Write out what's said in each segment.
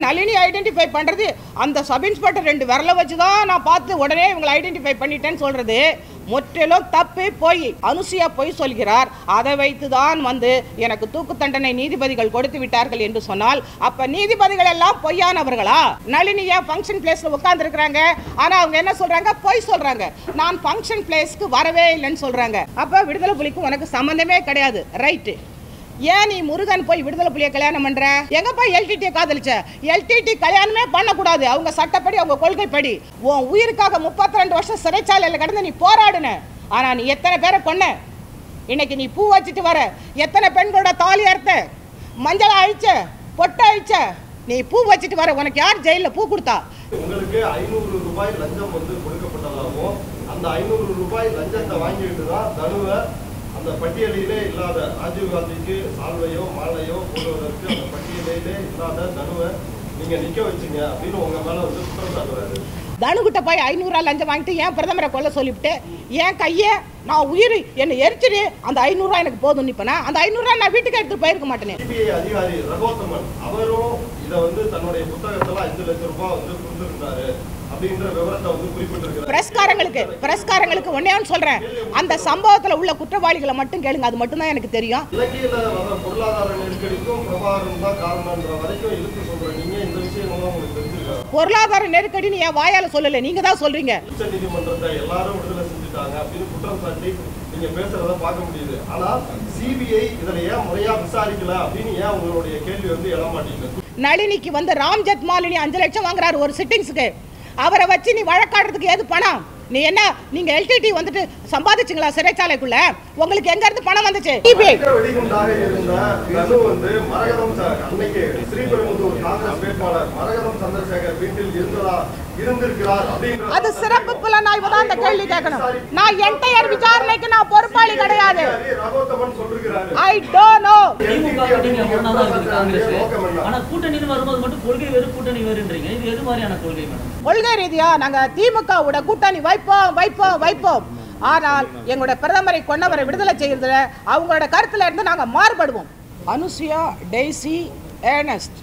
Nalini identify பண்றது அந்த sub inspector ரெண்டு விரல வச்சு தான் நான் பார்த்து உடனே இவங்களை ஐடென்டிஃபை பண்ணிட்டேன்னு சொல்றது முற்றிலும் தப்பு பொய் அனுசியா பொய் சொல்கிறார் அதை வைத்து தான் வந்து எனக்கு தூக்கு தண்டனை நீதிபதிகள் கொடுத்து விட்டார்கள் என்று சொன்னால் அப்ப நீதிபதிகள் எல்லாம் பொய்யானவர்களா நளினியா ஃபங்க்ஷன் பிளேஸ்ல உட்கார்ந்து இருக்கிறாங்க ஆனா அவங்க என்ன சொல்றாங்க பொய் சொல்றாங்க நான் ஃபங்க்ஷன் பிளேஸ்க்கு வரவே இல்லைன்னு சொல்றாங்க அப்ப விடுதலை புலிக்கு உனக்கு சம்பந்தமே கிடையாது ரைட்டு ஏன் நீ முருகன் போய் விடுதலை புலியை கல்யாணம் பண்ற எங்க போய் எல்டிடி காதலிச்ச எல்டிடி கல்யாணமே பண்ணக்கூடாது அவங்க சட்டப்படி அவங்க கொள்கைப்படி உன் உயிருக்காக முப்பத்தி ரெண்டு வருஷம் சிறைச்சாலையில் கடந்து நீ போராடுன ஆனா நீ எத்தனை பேரை கொன்ன இன்னைக்கு நீ பூ வச்சுட்டு வர எத்தனை பெண்களோட தாலி அறுத்த மஞ்சளை அழிச்ச பொட்டை அழிச்ச நீ பூ வச்சுட்டு வர உனக்கு யார் ஜெயிலில் பூ கொடுத்தா உங்களுக்கு ஐநூறு ரூபாய் லஞ்சம் வந்து கொடுக்கப்பட்டதாகவும் அந்த ஐநூறு ரூபாய் லஞ்சத்தை வாங்கிட்டு தான் தனுவை அந்த பட்டியலிலே இல்லாத ராஜீவ் காந்திக்கு சால்வையோ மாலையோ போடுவதற்கு அந்த பட்டியலிலே இல்லாத தனுவை நீங்க நிக்க வச்சீங்க அப்படின்னு உங்க மேல வந்து குற்றம் சாட்டுறாரு தனுகிட்ட போய் ஐநூறுரூவா லஞ்சம் வாங்கிட்டு ஏன் பிரதமரை கொல்ல சொல்லிவிட்டு என் கையை நான் உயிர் என்னை எரிச்சிடு அந்த ஐநூறுரூவா எனக்கு போதும் நிப்பனா அந்த ஐநூறுரூவா நான் வீட்டுக்கு எடுத்துட்டு போயிருக்க மாட்டேனே சிபிஐ அதிகாரி ரகோத்தமன் அவரும் இதை வந்து தன்னுடைய புத்தகத்துல அஞ்சு லட்சம் ரூபாய் வந்து கொடுத்திருந்தாரு அப்படின்ற விவரத்தை வந்து குறிப்பிட்டிருக்கிறார் பிரஸ்காரங்களுக்கு பிரஸ்காரங்களுக்கு ஒன்னே ஒன்று சொல்றேன் அந்த சம்பவத்தில் உள்ள குற்றவாளிகளை மட்டும் கேளுங்க அது மட்டும் தான் எனக்கு தெரியும் இலக்கியில வர பொருளாதார நெருக்கடிக்கும் பிரபாகரன் தான் காரணம்ன்ற வரைக்கும் இழுத்து சொல்றேன் நீங்க இந்த விஷயங்கள்லாம் உங்களுக்கு தெரிஞ்சிருக்காங்க பொருளாதார நெருக்கடின்னு என் வாயால சொல்லல நீங்க தான் சொல்றீங்க உச்ச நீதிமன்றத்தை எல்லாரும் விடுதலை செஞ்சுட்டாங்க அப்படின்னு குற்றம் சாட்டி நீங்க பேசுறத பார்க்க முடியுது ஆனா சிபிஐ இதுல ஏன் முறையா விசாரிக்கல அப்படின்னு ஏன் உங்களுடைய கேள்வி வந்து எழ மாட்டேங்குது நளினிக்கு வந்து ராம் ஜெத்மாலினி அஞ்சு லட்சம் வாங்குறாரு ஒரு சிட்டிங்ஸுக்கு அவரை வச்சு நீ வழக்காடுறதுக்கு ஏது பணம் நீ என்ன நீங்க எல்டிடி வந்துட்டு சம்பாதிச்சிங்களா சிறைச்சாலைக்குள்ள உங்களுக்கு எங்க இருந்து பணம் வந்துச்சு சிபிஐ பயங்கர வெடிகுண்டாக இருந்த தனு வந்து மரகதம் ச- அன்னைக்கு ஸ்ரீபெரும்புதூர் காங்கிரஸ் வேட்பாளர் மரகதம் சந்திரசேகர் வீட்டில் இருந்ததா இருந்திருக்கிறார் அப்படின்ற அது சிறப்பு புலனாய்வு தான் அந்த கேள்வி கேட்கணும் நான் என்டையர் விசாரணைக்கு நான் பொறுப்பாளி கிடையாது அதிகாரி ரகோத்தமன் சொல்லிருக்கிறாரு ஐ டோன்ட் நோ திமுக நீங்க ஒன்னா தான் இருக்குது காங்கிரஸ் நோக்கம் என்ன? ஆனா கூட்டணின்னு வரும்போது மட்டும் கொள்கை வேறு கூட்டணி வேறுன்றீங்க இது எது மாதிரியான கொள்கை மேடம் கொள்கை ரீதியா நாங்க திமுகவோட கூட்டணி வைப்போம் வைப்போம் வைப்போம் ஆனால் எங்களோட பிரதமரை கொண்டவரை விடுதலை செய்யறதுல அவங்களோட கருத்துல இருந்து நாங்க மாறுபடுவோம் அனுசுயா டெய்சி ஏர்னஸ்ட்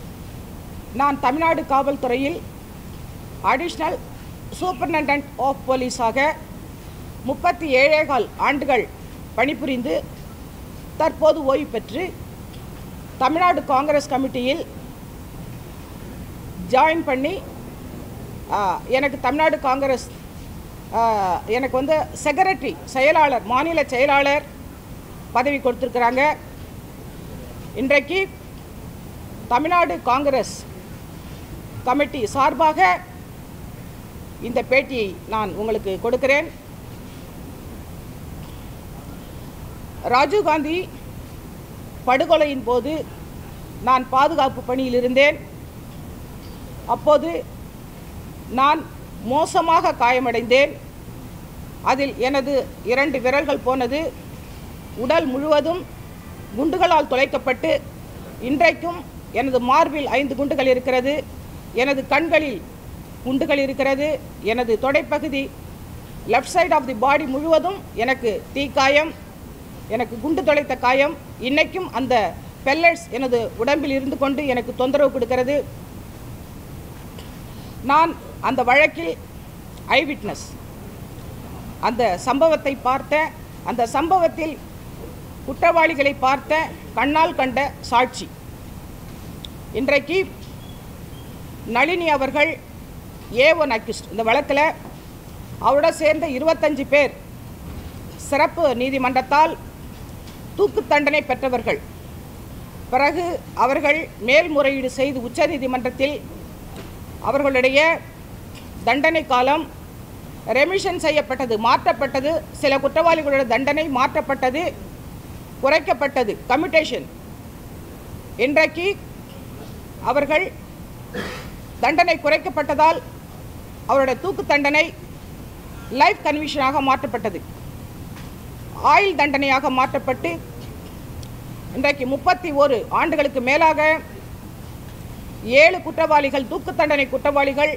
நான் தமிழ்நாடு காவல்துறையில் அடிஷ்னல் சூப்பர்டென்டென்ட் ஆஃப் போலீஸாக முப்பத்தி ஏழேகால் ஆண்டுகள் பணிபுரிந்து தற்போது ஓய்வு பெற்று தமிழ்நாடு காங்கிரஸ் கமிட்டியில் ஜாயின் பண்ணி ஆ, எனக்கு தமிழ்நாடு காங்கிரஸ் ஆ, எனக்கு வந்து செக்ரட்டரி செயலாளர் மாநில செயலாளர் பதவி கொடுத்துருக்குறாங்க இன்றைக்கு தமிழ்நாடு காங்கிரஸ் கமிட்டி சார்பாக இந்த பேட்டியை நான் உங்களுக்கு கொடுக்கிறேன் ராஜீவ்காந்தி படுகொலையின் போது நான் பாதுகாப்பு பணியில் இருந்தேன் அப்போது நான் மோசமாக காயமடைந்தேன் அதில் எனது இரண்டு விரல்கள் போனது உடல் முழுவதும் குண்டுகளால் துளைக்கப்பட்டு இன்றைக்கும் எனது மார்பில் ஐந்து குண்டுகள் இருக்கிறது எனது கண்களில் குண்டுகள் இருக்கிறது எனது தொடைப்பகுதி left side of the body முழுவதும் எனக்கு தீக்காயம் எனக்கு குண்டு தொலைத்த காயம் இன்னைக்கும் அந்த பெல்லட்ஸ் எனது உடம்பில் இருந்து கொண்டு எனக்கு தொந்தரவு கொடுக்கிறது நான் அந்த வழக்கில் ஐ விட்னஸ் அந்த சம்பவத்தை பார்த்த அந்த சம்பவத்தில் குற்றவாளிகளை பார்த்த கண்ணால் கண்ட சாட்சி இன்றைக்கு நளினி அவர்கள் ஏ ஒன் அக்யூஸ்ட் இந்த வழக்கில் அவரோட சேர்ந்த இருபத்தஞ்சு பேர் சிறப்பு நீதிமன்றத்தால் தூக்கு தண்டனை பெற்றவர்கள் பிறகு அவர்கள் மேல்முறையீடு செய்து உச்சநீதிமன்றத்தில் அவர்களுடைய தண்டனை காலம் ரெமிஷன் செய்யப்பட்டது மாற்றப்பட்டது சில குற்றவாளிகளோட தண்டனை மாற்றப்பட்டது குறைக்கப்பட்டது கம்யூட்டேஷன் இன்றைக்கு அவர்கள் தண்டனை குறைக்கப்பட்டதால் அவருடைய தூக்கு தண்டனை லைஃப் கன்விஷனாக மாற்றப்பட்டது ஆயுள் தண்டனையாக மாற்றப்பட்டு இன்றைக்கு முப்பத்தி ஒரு ஆண்டுகளுக்கு மேலாக ஏழு குற்றவாளிகள் தூக்கு தண்டனை குற்றவாளிகள்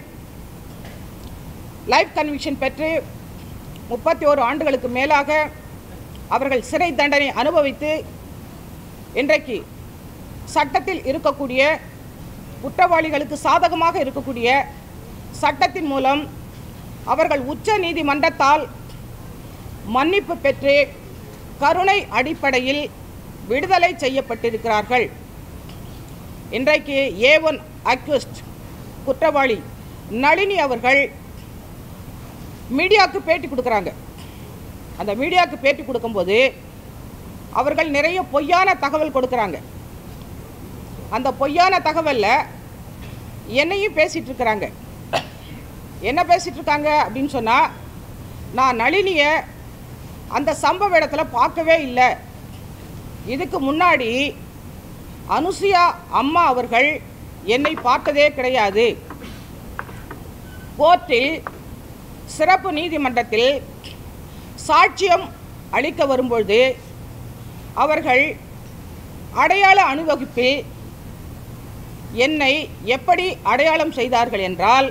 லைஃப் கன்விக்ஷன் பெற்று முப்பத்தி ஓரு ஆண்டுகளுக்கு மேலாக அவர்கள் சிறை தண்டனை அனுபவித்து இன்றைக்கு சட்டத்தில் இருக்கக்கூடிய குற்றவாளிகளுக்கு சாதகமாக இருக்கக்கூடிய சட்டத்தின் மூலம் அவர்கள் உச்ச நீதிமன்றத்தால் மன்னிப்பு பெற்று கருணை அடிப்படையில் விடுதலை செய்யப்பட்டிருக்கிறார்கள் இன்றைக்கு ஏ ஒன் அக்யூஸ்ட் குற்றவாளி நளினி அவர்கள் மீடியாவுக்கு பேட்டி கொடுக்குறாங்க அந்த மீடியாவுக்கு பேட்டி கொடுக்கும்போது அவர்கள் நிறைய பொய்யான தகவல் கொடுக்குறாங்க அந்த பொய்யான தகவலில் என்னையும் பேசிகிட்டு இருக்கிறாங்க என்ன பேசிகிட்டு இருக்காங்க அப்படின்னு சொன்னால் நான் நளினியை அந்த சம்பவ இடத்துல பார்க்கவே இல்லை இதுக்கு முன்னாடி அனுசுயா அம்மா அவர்கள் என்னை பார்த்ததே கிடையாது கோர்ட்டில் சிறப்பு நீதிமன்றத்தில் சாட்சியம் அளிக்க வரும்பொழுது அவர்கள் அடையாள அணிவகுப்பில் என்னை எப்படி அடையாளம் செய்தார்கள் என்றால்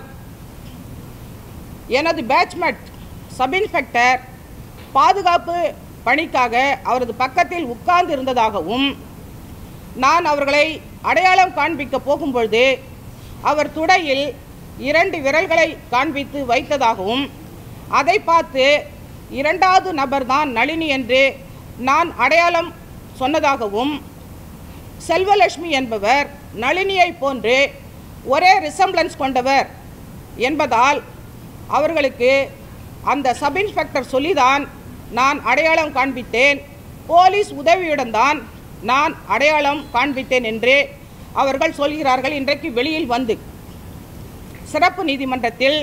எனது பேட்ச்மெட் சப் இன்ஸ்பெக்டர் பாதுகாப்பு பணிக்காக அவரது பக்கத்தில் உட்கார்ந்து இருந்ததாகவும் நான் அவர்களை அடையாளம் காண்பிக்க போகும்பொழுது அவர் துடையில் இரண்டு விரல்களை காண்பித்து வைத்ததாகவும் அதை பார்த்து இரண்டாவது நபர்தான் நளினி என்று நான் அடையாளம் சொன்னதாகவும் செல்வலட்சுமி என்பவர் நளினியை போன்று ஒரே ரிசம்பிளன்ஸ் கொண்டவர் என்பதால் அவர்களுக்கு அந்த சப் இன்ஸ்பெக்டர் சொல்லிதான் நான் அடையாளம் காண்பித்தேன் போலீஸ் உதவியுடன் தான் நான் அடையாளம் காண்பித்தேன் என்று அவர்கள் சொல்கிறார்கள் இன்றைக்கு வெளியில் வந்து சிறப்பு நீதிமன்றத்தில்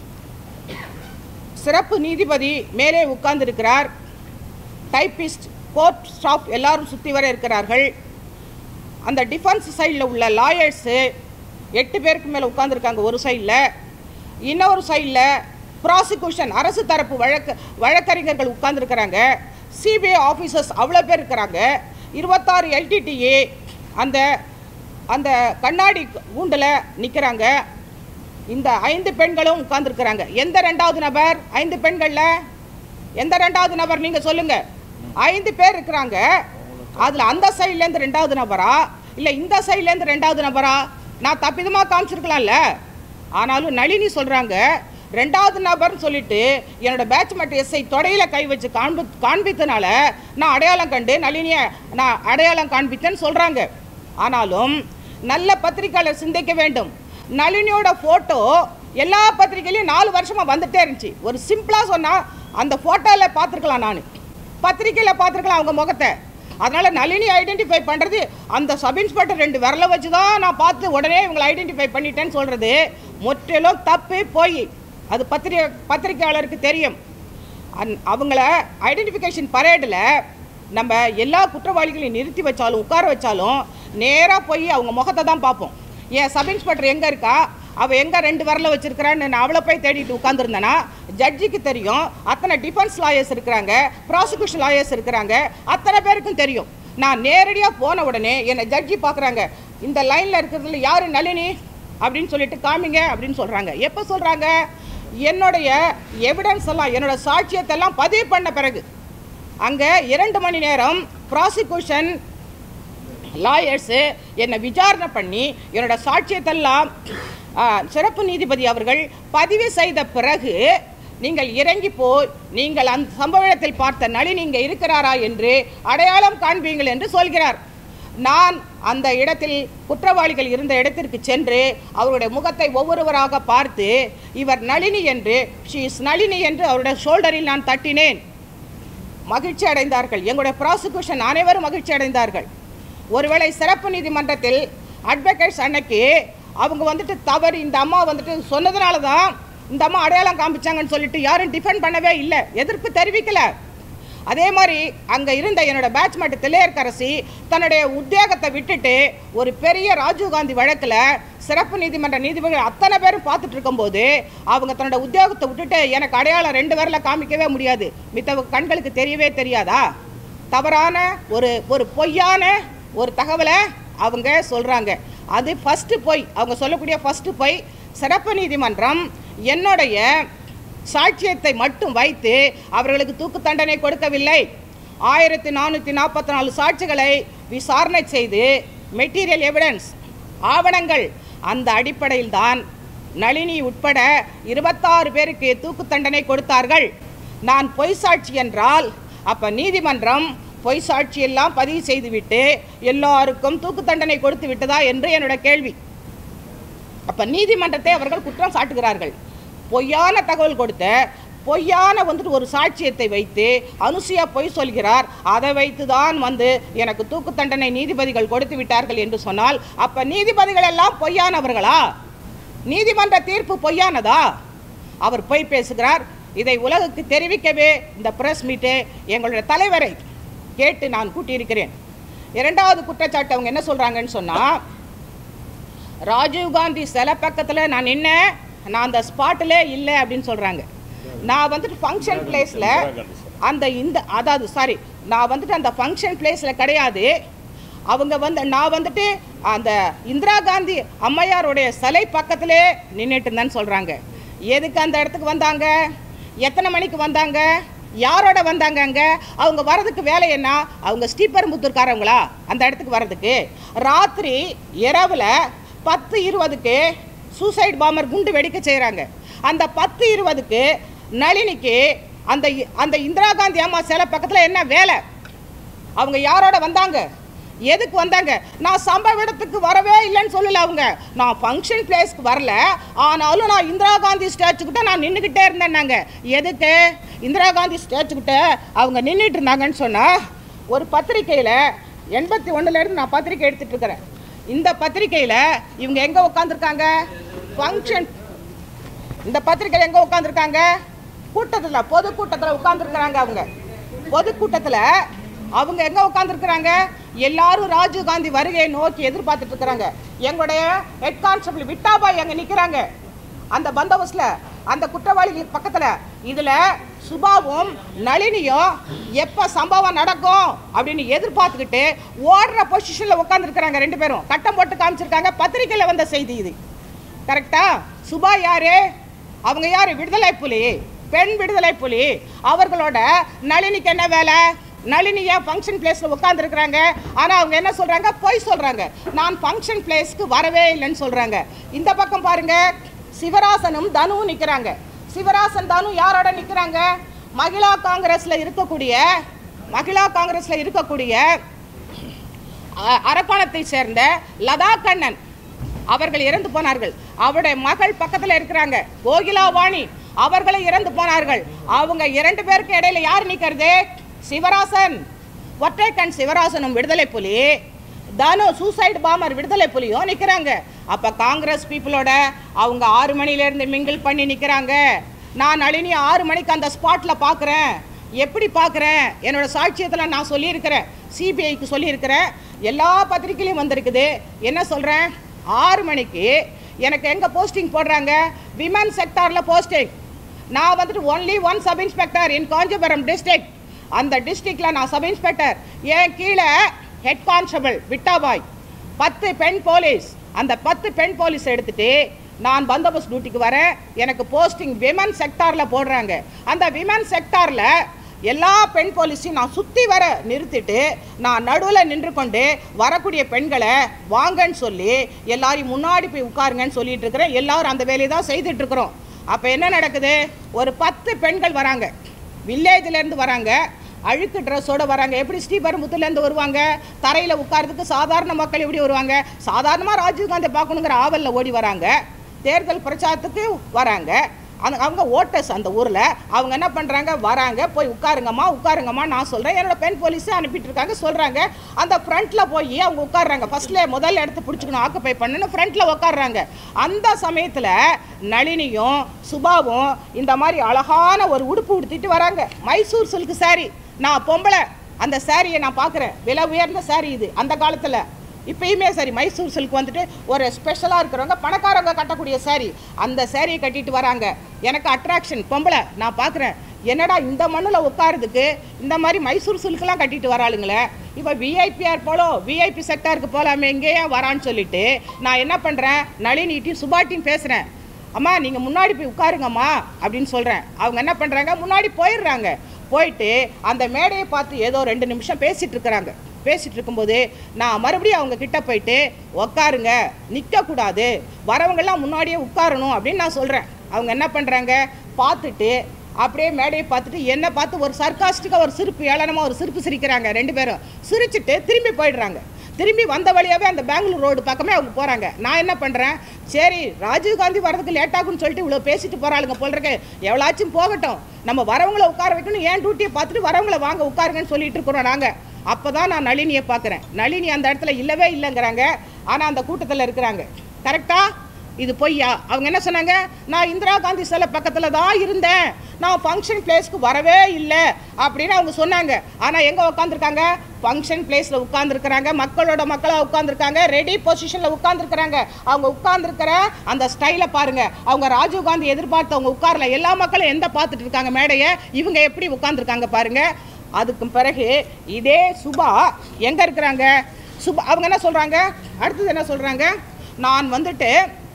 சிறப்பு நீதிபதி மேலே உட்கார்ந்திருக்கிறார் டைப்பிஸ்ட் கோர்ட் ஸ்டாஃப் எல்லாரும் சுற்றி வர இருக்கிறார்கள் அந்த டிஃபென்ஸ் சைடில் உள்ள லாயர்ஸு எட்டு பேருக்கு மேலே உட்காந்துருக்காங்க ஒரு சைடில் இன்னொரு சைடில் ப்ராசிக்யூஷன் அரசு தரப்பு வழக்கு வழக்கறிஞர்கள் உட்கார்ந்துருக்கிறாங்க சிபிஐ ஆஃபீஸர்ஸ் அவ்வளோ பேர் இருக்கிறாங்க இருபத்தாறு எல்டிடிஏ அந்த அந்த கண்ணாடி கூண்டில் நிற்கிறாங்க இந்த ஐந்து பெண்களும் உட்கார்ந்துருக்கிறாங்க எந்த ரெண்டாவது நபர் ஐந்து பெண்களில் எந்த ரெண்டாவது நபர் நீங்கள் சொல்லுங்கள் ஐந்து பேர் இருக்கிறாங்க அதில் அந்த சைட்லேருந்து ரெண்டாவது நபரா இல்லை இந்த சைட்லேருந்து ரெண்டாவது நபரா நான் தப்பிதமாக காமிச்சிருக்கலாம்ல ஆனாலும் நளினி சொல்கிறாங்க ரெண்டாவது நபர்னு சொல்லிட்டு என்னோட பேட்ச்மெட் எஸ்ஐ தொடையில கை வச்சு காண்பி காண்பித்தனால நான் அடையாளம் கண்டு நளினியை நான் அடையாளம் காண்பித்தேன்னு சொல்கிறாங்க ஆனாலும் நல்ல பத்திரிக்கையாளர் சிந்திக்க வேண்டும் நளினியோட ஃபோட்டோ எல்லா பத்திரிக்கையிலையும் நாலு வருஷமாக வந்துட்டே இருந்துச்சு ஒரு சிம்பிளாக சொன்னால் அந்த ஃபோட்டோவில் பார்த்துருக்கலாம் நான் பத்திரிக்கையில் பார்த்துருக்கலாம் அவங்க முகத்தை அதனால் நளினி ஐடென்டிஃபை பண்ணுறது அந்த சப் இன்ஸ்பெக்டர் ரெண்டு விரலை வச்சு தான் நான் பார்த்து உடனே இவங்களை ஐடென்டிஃபை பண்ணிட்டேன்னு சொல்கிறது முற்றிலும் தப்பு போய் அது பத்திரிகை பத்திரிகையாளருக்கு தெரியும் அந் அவங்கள ஐடென்டிஃபிகேஷன் பரேடில் நம்ம எல்லா குற்றவாளிகளையும் நிறுத்தி வச்சாலும் உட்கார வச்சாலும் நேராக போய் அவங்க முகத்தை தான் பார்ப்போம் ஏன் சப் இன்ஸ்பெக்டர் எங்கே இருக்கா அவள் எங்கே ரெண்டு வரல வச்சிருக்கிறான்னு நான் அவளை போய் தேடிட்டு உட்காந்துருந்தேன்னா ஜட்ஜிக்கு தெரியும் அத்தனை டிஃபென்ஸ் லாயர்ஸ் இருக்கிறாங்க ப்ராசிக்யூஷன் லாயர்ஸ் இருக்கிறாங்க அத்தனை பேருக்கும் தெரியும் நான் நேரடியாக போன உடனே என்னை ஜட்ஜி பார்க்குறாங்க இந்த லைனில் இருக்கிறதுல யார் நளினி அப்படின்னு சொல்லிட்டு காமிங்க அப்படின்னு சொல்கிறாங்க எப்போ சொல்கிறாங்க என்னுடைய எவிடன்ஸ் எல்லாம் என்னோட சாட்சியத்தை எல்லாம் பதிவு பண்ண பிறகு அங்கே இரண்டு மணி நேரம் ப்ராசிக்யூஷன் லாயர்ஸு என்னை விசாரணை பண்ணி என்னோட சாட்சியத்தெல்லாம் ஆ, சிறப்பு நீதிபதி அவர்கள் பதிவு செய்த பிறகு நீங்கள் இறங்கி போய் நீங்கள் அந்த சம்பவ இடத்தில் பார்த்த நளினி இங்கே இருக்கிறாரா என்று அடையாளம் காண்பீங்கள் என்று சொல்கிறார் நான் அந்த இடத்தில் குற்றவாளிகள் இருந்த இடத்திற்கு சென்று அவருடைய முகத்தை ஒவ்வொருவராக பார்த்து இவர் நளினி என்று ஷீ இஸ் நளினி என்று அவருடைய ஷோல்டரில் நான் தட்டினேன் மகிழ்ச்சி அடைந்தார்கள் எங்களுடைய ப்ராசிக்யூஷன் அனைவரும் மகிழ்ச்சி அடைந்தார்கள் ஒருவேளை சிறப்பு நீதிமன்றத்தில் அட்வொகேட்ஸ் அன்னைக்கு அவங்க வந்துட்டு தவறு இந்த அம்மா வந்துட்டு சொன்னதுனால தான் இந்த அம்மா அடையாளம் காமிச்சாங்கன்னு சொல்லிட்டு யாரும் டிஃபெண்ட் பண்ணவே இல்லை எதிர்ப்பு தெரிவிக்கல அதே மாதிரி அங்கே இருந்த என்னோட பேட்ச்மேட் திளையர்கரசி தன்னுடைய உத்தியோகத்தை விட்டுட்டு ஒரு பெரிய ராஜீவ்காந்தி வழக்கில் சிறப்பு நீதிமன்ற நீதிபதிகள் அத்தனை பேரும் பார்த்துட்டு இருக்கும்போது அவங்க தன்னோட உத்தியோகத்தை விட்டுட்டு எனக்கு அடையாளம் ரெண்டு பேரில் காமிக்கவே முடியாது மித்த கண்களுக்கு தெரியவே தெரியாதா தவறான ஒரு ஒரு பொய்யான ஒரு தகவலை அவங்க சொல்கிறாங்க அது ஃபஸ்ட்டு பொய் அவங்க சொல்லக்கூடிய ஃபஸ்ட்டு பொய் சிறப்பு நீதிமன்றம் என்னுடைய சாட்சியத்தை மட்டும் வைத்து அவர்களுக்கு தூக்கு தண்டனை கொடுக்கவில்லை ஆயிரத்தி நானூற்றி நாற்பத்தி நாலு சாட்சிகளை விசாரணை செய்து மெட்டீரியல் எவிடன்ஸ் ஆவணங்கள் அந்த அடிப்படையில் தான் நளினி உட்பட இருபத்தாறு பேருக்கு தூக்கு தண்டனை கொடுத்தார்கள் நான் பொய் சாட்சி என்றால் அப்ப நீதிமன்றம் பொய் சாட்சி எல்லாம் பதிவு செய்துவிட்டு எல்லாருக்கும் தூக்கு தண்டனை கொடுத்து விட்டதா என்று என்னோட கேள்வி அப்ப நீதிமன்றத்தை அவர்கள் குற்றம் சாட்டுகிறார்கள் பொய்யான தகவல் கொடுத்த பொய்யான வந்துட்டு ஒரு சாட்சியத்தை வைத்து அனுசுயா பொய் சொல்கிறார் அதை வைத்து தான் வந்து எனக்கு தூக்கு தண்டனை நீதிபதிகள் கொடுத்து விட்டார்கள் என்று சொன்னால் அப்ப நீதிபதிகள் எல்லாம் பொய்யானவர்களா நீதிமன்ற தீர்ப்பு பொய்யானதா அவர் பொய் பேசுகிறார் இதை உலகுக்கு தெரிவிக்கவே இந்த பிரஸ் மீட்டு எங்களுடைய தலைவரை கேட்டு நான் கூட்டியிருக்கிறேன் இரண்டாவது குற்றச்சாட்டு அவங்க என்ன சொல்றாங்கன்னு சொன்னா ராஜீவ்காந்தி சிலை பக்கத்தில் நான் நின்னேன் நான் அந்த ஸ்பாட்டில் இல்லை அப்படின்னு சொல்கிறாங்க நான் வந்துட்டு ஃபங்க்ஷன் பிளேஸில் அந்த இந்த அதாவது சாரி நான் வந்துட்டு அந்த ஃபங்க்ஷன் பிளேஸில் கிடையாது அவங்க வந்து நான் வந்துட்டு அந்த இந்திரா காந்தி அம்மையாருடைய சிலை பக்கத்திலே நின்றுட்டு இருந்தேன்னு சொல்கிறாங்க எதுக்கு அந்த இடத்துக்கு வந்தாங்க எத்தனை மணிக்கு வந்தாங்க யாரோட வந்தாங்க அங்க அவங்க வர்றதுக்கு வேலை என்ன அவங்க ஸ்ரீபெரும்புத்தூர்காரவங்களா அந்த இடத்துக்கு வர்றதுக்கு ராத்திரி இரவுல பத்து இருபதுக்கு சூசைட் பாம்பர் குண்டு வெடிக்க செய்கிறாங்க அந்த பத்து இருபதுக்கு நளினிக்கு அந்த அந்த இந்திரா காந்தி அம்மா சிலை பக்கத்தில் என்ன வேலை அவங்க யாரோட வந்தாங்க எதுக்கு வந்தாங்க நான் சம்பவ இடத்துக்கு வரவே இல்லைன்னு சொல்லல அவங்க நான் ஃபங்க்ஷன் பிளேஸ்க்கு வரல ஆனாலும் நான் இந்திரா காந்தி ஸ்டாச்சு கிட்ட நான் நின்றுக்கிட்டே இருந்தேன்னாங்க எதுக்கு இந்திரா காந்தி ஸ்டாச்சு கிட்ட அவங்க நின்றுட்டு இருந்தாங்கன்னு சொன்னா ஒரு பத்திரிக்கையில் எண்பத்தி ஒன்றுலேருந்து நான் பத்திரிக்கை எடுத்துட்டு இருக்கிறேன் இந்த பத்திரிக்கையில் இவங்க எங்கே உட்காந்துருக்காங்க ஃபங்க்ஷன் இந்த பத்திரிக்கையில் எங்கே உட்காந்துருக்காங்க கூட்டத்தில் பொது கூட்டத்தில் உட்காந்துருக்குறாங்க அவங்க பொது கூட்டத்தில் அவங்க எங்கே உட்காந்துருக்குறாங்க எல்லாரும் ராஜீவ் காந்தி வருகையை நோக்கி எதிர்பார்த்துட்டு இருக்கிறாங்க எங்களுடைய ஹெட் கான்ஸ்டபிள் விட்டாபாய் அங்கே நிற்கிறாங்க அந்த பந்தோபஸ்தில் அந்த குற்றவாளி பக்கத்தில் இதில் சுபாவும் நளினியும் எப்போ சம்பவம் நடக்கும் அப்படின்னு எதிர்பார்த்துக்கிட்டு ஓடுற பொசிஷனில் உட்காந்துருக்குறாங்க ரெண்டு பேரும் கட்டம் போட்டு காமிச்சிருக்காங்க பத்திரிக்கையில் வந்த செய்தி இது கரெக்டா சுபா யாரு அவங்க யாரு விடுதலை புலி பெண் விடுதலை புலி அவர்களோட நளினிக்கு என்ன வேலை நளினி ஏன் ஃபங்க்ஷன் பிளேஸில் உட்காந்துருக்குறாங்க ஆனால் அவங்க என்ன சொல்கிறாங்க பொய் சொல்கிறாங்க நான் ஃபங்க்ஷன் பிளேஸ்க்கு வரவே இல்லைன்னு சொல்கிறாங்க இந்த பக்கம் பாருங்க சிவராசனும் தனுவும் நிற்கிறாங்க சிவராசன் தனு யாரோட நிற்கிறாங்க மகிழா காங்கிரஸில் இருக்கக்கூடிய மகிழா காங்கிரஸில் இருக்கக்கூடிய அ- அரக்கோணத்தை சேர்ந்த லதா கண்ணன் அவர்கள் இறந்து போனார்கள் அவருடைய மகள் பக்கத்தில் இருக்கிறாங்க கோகிலா வாணி அவர்களும் இறந்து போனார்கள் அவங்க இரண்டு பேருக்கு இடையில யார் நிக்கிறது சிவராசன் ஒற்றைக்கண் சிவராசனும் விடுதலை புலி தனு சூசைடு பாமர் விடுதலை புலியும் நிற்கிறாங்க அப்போ காங்கிரஸ் பீப்புளோட அவங்க ஆறு மணிலேருந்து மிங்கிள் பண்ணி நிற்கிறாங்க நான் நளினி ஆறு மணிக்கு அந்த ஸ்பாட்டில் பார்க்குறேன் எப்படி பார்க்குறேன் என்னோட சாட்சியத்தில் நான் சொல்லியிருக்கிறேன் சிபிஐக்கு சொல்லியிருக்கிறேன் எல்லா பத்திரிக்கையிலையும் வந்திருக்குது என்ன சொல்கிறேன் ஆறு மணிக்கு எனக்கு எங்கே போஸ்டிங் போடுறாங்க விமன் செக்டாரில் போஸ்டிங் நான் வந்துட்டு only one sub inspector in Kanchipuram district அந்த டிஸ்ட்ரிக்டில் நான் சப் இன்ஸ்பெக்டர் என் கீழே ஹெட் கான்ஸ்டபிள் விட்டாபாய் பத்து பெண் போலீஸ் அந்த பத்து பெண் போலீஸ் எடுத்துட்டு நான் பந்தோபஸ்த் டியூட்டிக்கு வரேன் எனக்கு போஸ்டிங் விமன் செக்டாரில் போடுறாங்க அந்த விமன் செக்டாரில் எல்லா பெண் போலீஸையும் நான் சுற்றி வர நிறுத்திட்டு நான் நடுவில் நின்று கொண்டு வரக்கூடிய பெண்களை வாங்கன்னு சொல்லி எல்லாரையும் முன்னாடி போய் உட்காருங்கன்னு சொல்லிட்டு இருக்கிறேன் எல்லாரும் அந்த வேலையை தான் செய்துட்டு இருக்கிறோம் அப்போ என்ன நடக்குது ஒரு பத்து பெண்கள் வராங்க வில்லேஜ்லேருந்து வராங்க அழுக்கு ட்ரெஸ்ஸோட வராங்க எப்படி ஸ்ரீபெரும்புத்தூர்லேருந்து வருவாங்க தரையில் உட்கார்றதுக்கு சாதாரண மக்கள் எப்படி வருவாங்க சாதாரணமாக ராஜீவ்காந்தி பார்க்கணுங்கிற ஆவலில் ஓடி வராங்க தேர்தல் பிரச்சாரத்துக்கு வராங்க அந்த அவங்க ஓட்டர்ஸ் அந்த ஊரில் அவங்க என்ன பண்ணுறாங்க வராங்க போய் உட்காருங்கம்மா உட்காருங்கம்மா நான் சொல்கிறேன் என்னோட பெண் போலீஸை அனுப்பிட்டு இருக்காங்க சொல்கிறாங்க அந்த ஃப்ரண்ட்டில் போய் அவங்க உட்காடுறாங்க ஃபர்ஸ்ட்ல முதல் இடத்த பிடிச்சிக்கணும் ஆக்குப்பை பண்ணுன்னு ஃப்ரண்ட்டில் உட்காடுறாங்க அந்த சமயத்தில் நளினியும் சுபாவும் இந்த மாதிரி அழகான ஒரு உடுப்பு உடுத்திட்டு வராங்க மைசூர் சில்க் saree நான் பொம்பளை அந்த சாரியை நான் பார்க்குறேன் விலை உயர்ந்த saree இது அந்த காலத்தில் இப்பயுமே சரி மைசூர் சில்க் வந்துட்டு ஒரு ஸ்பெஷலாக இருக்கிறவங்க பணக்காரங்க கட்டக்கூடிய saree அந்த சாரியை கட்டிட்டு வராங்க எனக்கு அட்ராக்ஷன் பொம்பளை நான் பார்க்குறேன் என்னடா இந்த மண்ணில் உட்காருறதுக்கு இந்த மாதிரி மைசூர் சில்க்லாம் கட்டிட்டு வராளுங்களே இப்போ விஐபிஆர் போலோ விஐபி செக்டாருக்கு போகலாமே எங்கேயா வரான்னு சொல்லிட்டு நான் என்ன பண்ணுறேன் நளினிட்டையும் சுபாட்டியும் பேசுகிறேன் அம்மா நீங்கள் முன்னாடி போய் உட்காருங்கம்மா அப்படின்னு சொல்கிறேன் அவங்க என்ன பண்ணுறாங்க முன்னாடி போயிடுறாங்க போயிட்டு அந்த மேடையை பார்த்து ஏதோ ரெண்டு நிமிஷம் பேசிட்டு இருக்கிறாங்க பேசிட்டு இருக்கும்போது நான் மறுபடியும் அவங்க கிட்ட போயிட்டு உக்காருங்க நிற்கக்கூடாது வரவங்கெல்லாம் முன்னாடியே உட்காரணும் அப்படின்னு நான் சொல்கிறேன் அவங்க என்ன பண்ணுறாங்க பார்த்துட்டு அப்படியே மேடையை பார்த்துட்டு என்னை பார்த்து ஒரு சர்க்காஸ்டிக்காக ஒரு சிரிப்பு ஏளனமாக ஒரு சிரிப்பு சிரிக்கிறாங்க ரெண்டு பேரும் சிரிச்சிட்டு திரும்பி போயிடுறாங்க திரும்பி வந்த வழியாவே அந்த பெங்களூர் ரோடு பக்கமே அவங்க போகிறாங்க நான் என்ன பண்ணுறேன் சரி ராஜீவ்காந்தி வரதுக்கு லேட் ஆகும்னு சொல்லிட்டு இவ்வளோ பேசிட்டு போகிறாளுங்க போல் இருக்கு எவ்வளாச்சும் போகட்டும் நம்ம வரவங்கள உட்கார வைக்கணும் ஏன் டியூட்டியை பார்த்துட்டு வரவங்கள வாங்க உட்காருங்கன்னு சொல்லிட்டு இருக்கிறோம் நாங்கள் அப்போ தான் நான் நளினியை பார்க்குறேன் நளினி அந்த இடத்துல இல்லவே இல்லைங்கிறாங்க ஆனால் அந்த கூட்டத்தில் இருக்கிறாங்க கரெக்டா இது பொய்யா அவங்க என்ன சொன்னாங்க நான் இந்திரா காந்தி சிலை பக்கத்தில் தான் இருந்தேன் நான் ஃபங்க்ஷன் பிளேஸ்க்கு வரவே இல்லை அப்படின்னு அவங்க சொன்னாங்க ஆனால் எங்கே உட்காந்துருக்காங்க ஃபங்க்ஷன் பிளேஸில் உட்காந்துருக்குறாங்க மக்களோட மக்களாக உட்காந்துருக்காங்க ரெடி பொசிஷனில் உட்காந்துருக்குறாங்க அவங்க உட்காந்துருக்கிற அந்த ஸ்டைலை பாருங்க அவங்க ராஜீவ் காந்தி எதிர்பார்த்தவங்க உட்காரல எல்லா மக்களும் எந்த பார்த்துட்டு இருக்காங்க மேடையை இவங்க எப்படி உட்காந்துருக்காங்க பாருங்க அதுக்கு பிறகு இதே சுபா எங்கே இருக்கிறாங்க சுபா அவங்க என்ன சொல்கிறாங்க அடுத்தது என்ன சொல்கிறாங்க நான் வந்துட்டு